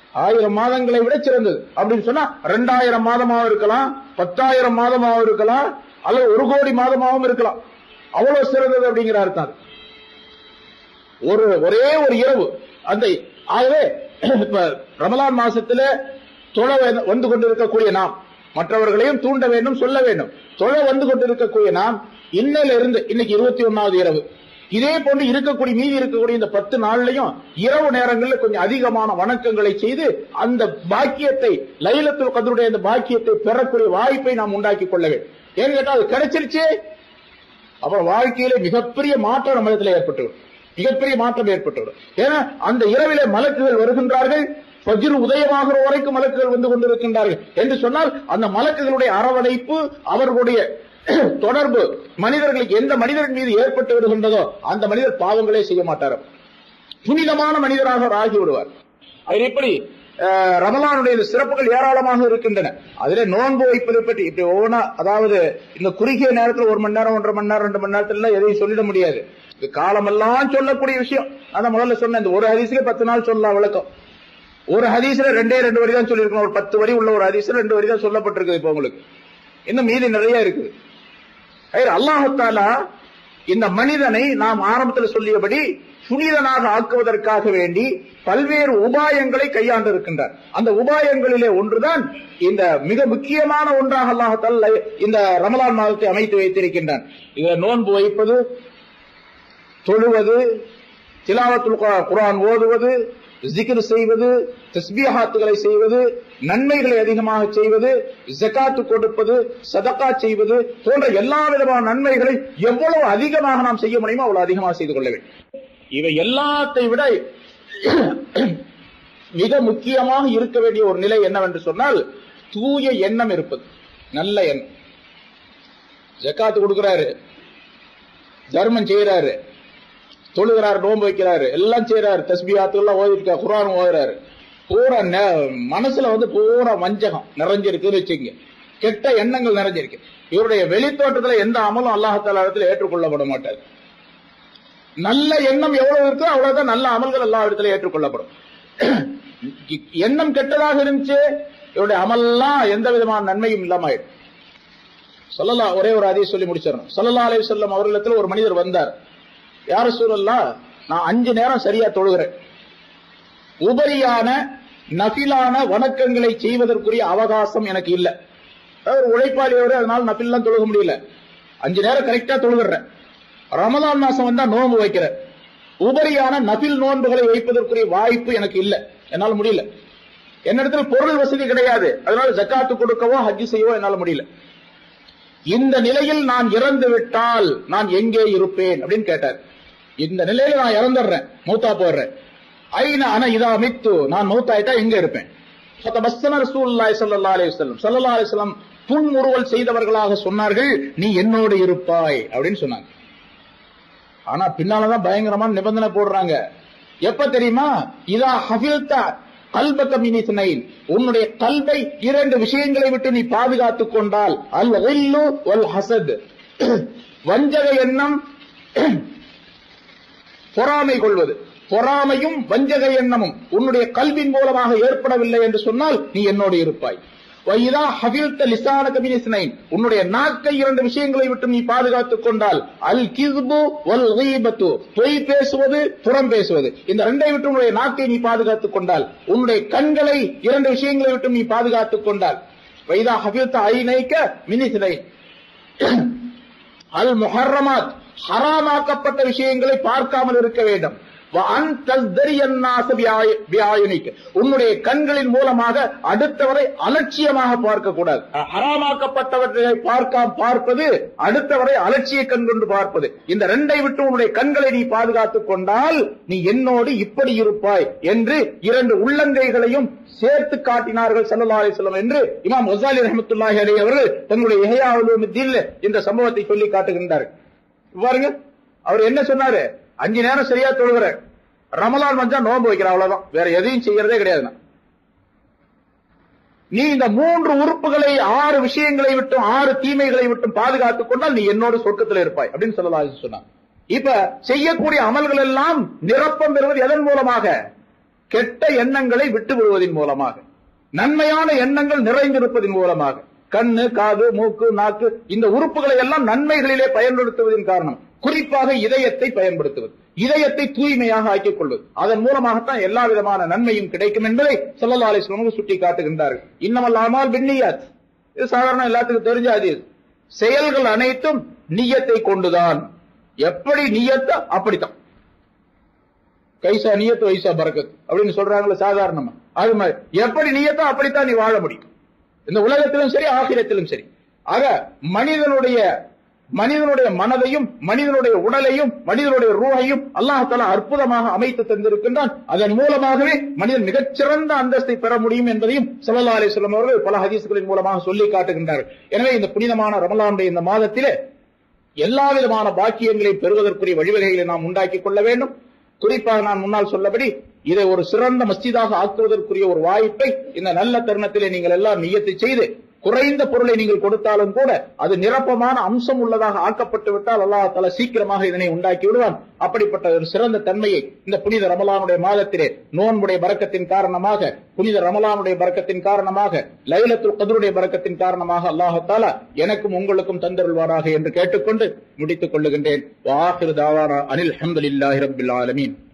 ஆயிரம் மாதங்களை விட சிறந்தது அப்படின்னு சொன்னா ரெண்டாயிரம் மாதமாவும் இருக்கலாம் பத்தாயிரம் மாதமாவும் இருக்கலாம் அல்லது ஒரு கோடி மாதமாகவும் இருக்கலாம் அவ்வளவு சிறந்தது அப்படிங்கிற அர்த்தம் அது. ஒரு ஒரே ஒரு இரவு அந்த ஆகவே இப்ப ரமலான் மாசத்துல தொழ வே- வந்து கொண்டிருக்கக்கூடிய நாம் மற்றவர்களையும் தூண்ட வேண்டும் சொல்ல வேண்டும் தொழ வந்து கொண்டிருக்கக்கூடிய நாம் இன்னையில இருந்து இன்னைக்கு இருபத்தி ஒன்னாவது இரவு இதே போன்று இருக்கக்கூடிய மீதி இருக்கக்கூடிய இந்த பத்து நாள்லயும் இரவு நேரங்களில் கொஞ்சம் அதிகமான வணக்கங்களை செய்து அந்த பாக்கியத்தை லைலத்துல் கதருடைய அந்த பாக்கியத்தை பெறக்கூடிய வாய்ப்பை நாம் உண்டாக்கி கொள்ள வேண்டும் ஏன்னு கேட்டா அது கிடைச்சிருச்சே அப்புறம் வாழ்க்கையில மிகப்பெரிய மாற்றம் நம்ம இடத்துல ஏற்பட்டுவிடும் மிகப்பெரிய மாற்றம் ஏற்பட்டுவிடும் ஏன்னா அந்த இரவிலே மலக்குகள் வருகின்றார்கள் ஃபஜ்ர் உதயமாகிற வரைக்கும் மலக்குகள் வந்து கொண்டிருக்கின்றார்கள் என்று சொன்னால் அந்த மலக்குகளுடைய அரவணைப்பு அவர்களுடைய தொடர்பு மனிதர்களுக்கு எந்த மனிதரின் மீது ஏற்பட்டு விடுகின்றதோ அந்த மனிதர் பாவங்களே செய்ய மாட்டார் புனிதமான மனிதராக அவர் ஆகி விடுவார் அவர் இப்படி அஹ், ரமலானுடைய இந்த சிறப்புகள் ஏராளமாக இருக்கின்றன அதிலே நோன்பு வைப்பதை பற்றி இப்படி ஒவ்வொன்றா அதாவது இந்த குறுகிய நேரத்தில் ஒரு மணி நேரம் ஒன்றரை மணி நேரம் ரெண்டு மணி நேரத்துல எதையும் சொல்லிட முடியாது இது காலமெல்லாம் சொல்லக்கூடிய விஷயம் அதான் முதல்ல சொன்னேன் இந்த ஒரு ஹதீஸ்ல பத்து நாள் சொல்லலாம் விளக்கம் ஒரு ஹதீஸ்ல ரெண்டே ரெண்டு வரி தான் சொல்லியிருக்கணும் ஒரு பத்து வரி உள்ள ஒரு ஹதீஸ்ல ரெண்டு வரி தான் சொல்லப்பட்டிருக்குது இப்போ உங்களுக்கு இன்னும் மீதி நிறைய இருக்குது அல்லாஹாலா இந்த மனிதனை நாம் ஆரம்பத்தில் சொல்லியபடி புனிதனாக ஆக்குவதற்காக வேண்டி பல்வேறு உபாயங்களை கையாண்டு இருக்கின்றார் அந்த உபாயங்களிலே ஒன்றுதான் இந்த மிக முக்கியமான ஒன்றாக அல்லாஹால இந்த ரமலான் மாதத்தை அமைத்து வைத்திருக்கின்றான் இத நோன்பு வைப்பது தொழுவது திலாவத்துல் குரா- குர்ஆன் ஓதுவது ஜிக்ர் செய்வது தஸ்பீஹாத்துகளை செய்வது நன்மைகளை அதிகமாக செய்வது ஜகாத்து கொடுப்பது சதகா செய்வது போன்ற எல்லா விதமான நன்மைகளை எவ்வளவு அதிகமாக நாம் செய்ய முடியுமோ அவ்வளவு அதிகமாக செய்து கொள்ள வேண்டும் இவை எல்லாத்தை விட மிக முக்கியமாக இருக்க வேண்டிய ஒரு நிலை என்னவென்று சொன்னால் தூய எண்ணம் இருப்பது நல்ல எண்ணம் ஜக்காத்து கொடுக்கிறாரு தர்மம் செய்யறாரு தொழுகிறாரு நோன்பு வைக்கிறாரு எல்லாம் செய்யறாரு தஸ்பியாத்து எல்லாம் ஓதிட்டு குரான் ஓதுறாரு பூரா நெ- மனசுல வந்து பூரா வஞ்சகம் நிறைஞ்சிருக்குன்னு வச்சுங்க கெட்ட எண்ணங்கள் நிறைஞ்சிருக்கு இவருடைய வெளித்தோட்டத்துல எந்த அமலும் அல்லாஹால இடத்துல ஏற்றுக்கொள்ளப்பட மாட்டாது நல்ல எண்ணம் எவ்வளவு இருக்கோ அவ்வளவுதான் நல்ல அமல்கள் எல்லா இடத்துல ஏற்றுக்கொள்ளப்படும் எண்ணம் கெட்டதாக இருந்துச்சு இவருடைய அமல்லாம் எந்த விதமான நன்மையும் இல்லாம ஆயிடும் சொல்லலாம் ஒரே ஒரு அதிக சொல்லி முடிச்சிடணும் சொல்லலாம் அலைஹி வஸல்லம் அவர்களிடத்துல ஒரு மனிதர் வந்தார் யார சூழல்லாம் நான் அஞ்சு நேரம் சரியா தொழுகிறேன் உபரியான நபிலான வணக்கங்களை செய்வதற்குரிய அவகாசம் எனக்கு இல்ல அவர் உழைப்பாளி அவரு அதனால நபில்லாம் தொழுக முடியல அஞ்சு நேரம் கரெக்டா தொழுகிறேன் ரமலான் மாசம் வந்தா நோன்பு வைக்கிறேன் உபரியான நபில் நோன்புகளை வைப்பதற்குரிய வாய்ப்பு எனக்கு இல்ல என்னால முடியல என்னிடத்துல பொருள் வசதி கிடையாது அதனால ஜக்காத்து கொடுக்கவோ ஹஜ்ஜி செய்யவோ என்னால முடியல இந்த நிலையில் நான் இறந்து விட்டால் நான் எங்கே இருப்பேன் அப்படின்னு கேட்டார் இந்த நிலையில நான் இறந்துடுறேன் மூத்தா போடுறேன் ஐன அன இதா மித்து நான் மூத்தாயிட்டா எங்க இருப்பேன் ஃபதபஸ்ஸன ரசூலுல்லாஹி ஸல்லல்லாஹு அலைஹி வஸல்லம் ஸல்லல்லாஹு அலைஹி வஸல்லம் புன்முறுவல் செய்தவர்களாக சொன்னார்கள் நீ என்னோடு இருப்பாய் அப்படின்னு சொன்னாங்க ஆனா பின்னாலதான் பயங்கரமான நிபந்தனை போடுறாங்க எப்ப தெரியுமா இதா ஹஃபில்தா கல்பக மினித்னைன் உன்னுடைய கல்வை இரண்டு விஷயங்களை விட்டு நீ பாதுகாத்துக் கொண்டால் அல் ரில்லு வல் ஹசத் வஞ்சக எண்ணம் பொறாமை கொள்வது பொறாமையும் வஞ்சக எண்ணமும் உன்னுடைய கல்வின் மூலமாக ஏற்படவில்லை என்று சொன்னால் நீ என்னோடு இருப்பாய் வைதா ஹபில்த லிசானக மினிஸ்னைன் உன்னுடைய நாக்கை இரண்டு விஷயங்களை விட்டு நீ பாதுகாத்துக் கொண்டால் அல் கிஸ்பு வல் கீபத்து பொய் பேசுவது புறம் பேசுவது இந்த ரெண்டை விட்டு உன்னுடைய நாக்கை நீ பாதுகாத்துக் கொண்டால் உன்னுடைய கண்களை இரண்டு விஷயங்களை விட்டு நீ பாதுகாத்துக் கொண்டால் வைதா ஹபில்த ஐநைக்க மினிஸ்னைன் அல் முஹர்ரமாத் ஹராமாக்கப்பட்ட விஷயங்களை பார்க்காமல் இருக்க வேண்டும் وَأَن تَزْدَرِيَ النَّاسَ بِآي- بِأَعْيُنِكَ. உன்னுடைய கண்களின் மூலமாக அடுத்தவரை அலட்சியமாக பார்க்க கூடாது ஹராமாக்கப்பட்டவற்றை பார்க்க பார்ப்பது அடுத்தவரை அலட்சிய கண் கொண்டு பார்ப்பது இந்த ரெண்டை விட்டு உன்னுடைய கண்களை நீ பாதுகாத்துக் கொண்டால் நீ என்னோடு இப்படி இருப்பாய் என்று இரண்டு உள்ளங்கைகளையும் சேர்த்து காட்டினார்கள் ஸல்லல்லாஹு அலைஹி வஸல்லம் என்று இமாம் ஒசாலி ரஹ்மத்துல்லாஹி அலைஹி அவர்கள் தங்களுடைய இஹயா உலூமுத்தீன்ல இந்த சம்பவத்தை சொல்லி காட்டுகின்றார்கள் பாருங்க அவர் என்ன சொன்னாரு அஞ்சு நேரம் சரியா தொழுகிறேன் ரமலான் வந்தா நோன்பு வைக்கிற அவ்வளவுதான் வேற எதையும் செய்யறதே கிடையாது நான். நீ இந்த மூன்று உறுப்புகளை ஆறு விஷயங்களை விட்டும் ஆறு தீமைகளை விட்டும் பாதுகாத்துக் கொண்டால் நீ என்னோட சொர்க்கத்தில் இருப்பாய் அப்படின்னு சொல்லலாம் சொன்னான் இப்ப செய்யக்கூடிய அமல்கள் எல்லாம் நிரப்பம் பெறுவது எதன் மூலமாக கெட்ட எண்ணங்களை விட்டு விடுவதன் மூலமாக நன்மையான எண்ணங்கள் நிறைந்திருப்பதன் மூலமாக கண்ணு காது மூக்கு நாக்கு இந்த உறுப்புகளை எல்லாம் நன்மைகளிலே பயன்படுத்துவதன் காரணம் குறிப்பாக இதயத்தை பயன்படுத்துவது இதயத்தை தூய்மையாக ஆக்கிக் கொள்வது அதன் மூலமாகத்தான் எல்லா விதமான நன்மையும் கிடைக்கும் என்பதை சல்லல்லா அலிஸ்லாமும் சுட்டி காட்டுகின்றார்கள் இன்னமல்லாமல் பின்னியாத் இது சாதாரண எல்லாத்துக்கும் தெரிஞ்ச அதீஸ் செயல்கள் அனைத்தும் நியத்தை கொண்டுதான் எப்படி நியத்த அப்படித்தான் கைசா நியத்து வைசா பறக்கத் அப்படின்னு சொல்றாங்களே சாதாரணமா அது மாதிரி எப்படி நியத்தோ அப்படித்தான் நீ வாழ முடியும் இந்த உலகத்திலும் சரி ஆகிரத்திலும் சரி ஆக மனிதனுடைய மனிதனுடைய மனதையும் மனிதனுடைய உடலையும் மனிதனுடைய ரூஹையும் அல்லாஹால அற்புதமாக அமைத்து தந்திருக்கின்றான் அதன் மூலமாகவே மனிதன் மிகச்சிறந்த அந்தஸ்தை பெற முடியும் என்பதையும் சல்லா அலிஸ்லாம் அவர்கள் பல ஹதீஸ்களின் மூலமாக சொல்லி காட்டுகின்றார்கள் எனவே இந்த புனிதமான ரமலானுடைய இந்த மாதத்திலே எல்லா விதமான பாக்கியங்களை பெறுவதற்குரிய வழிவகைகளை நாம் உண்டாக்கிக் கொள்ள வேண்டும் குறிப்பாக நான் முன்னால் சொல்லபடி இதை ஒரு சிறந்த மஸ்ஜிதாக ஆக்குவதற்குரிய ஒரு வாய்ப்பை இந்த நல்ல தருணத்திலே நீங்கள் எல்லாம் நியத்தை செய்து குறைந்த பொருளை நீங்கள் கொடுத்தாலும் கூட அது நிரப்பமான அம்சம் உள்ளதாக ஆக்கப்பட்டு விட்டால் அல்லாஹ் தலா சீக்கிரமாக இதனை உண்டாக்கி விடுவான் அப்படிப்பட்ட ஒரு சிறந்த தன்மையை இந்த புனித ரமலானுடைய மாதத்திலே நோன்புடைய பறக்கத்தின் காரணமாக புனித ரமலானுடைய பறக்கத்தின் காரணமாக லைலத்துல் கதருடைய பறக்கத்தின் காரணமாக அல்லாஹாலா எனக்கும் உங்களுக்கும் தந்தருள்வாராக என்று கேட்டுக்கொண்டு முடித்துக் கொள்ளுகின்றேன் வாஹிரு தாவாரா அனில் அஹமதுல்லாஹி ரபில் ஆலமீன்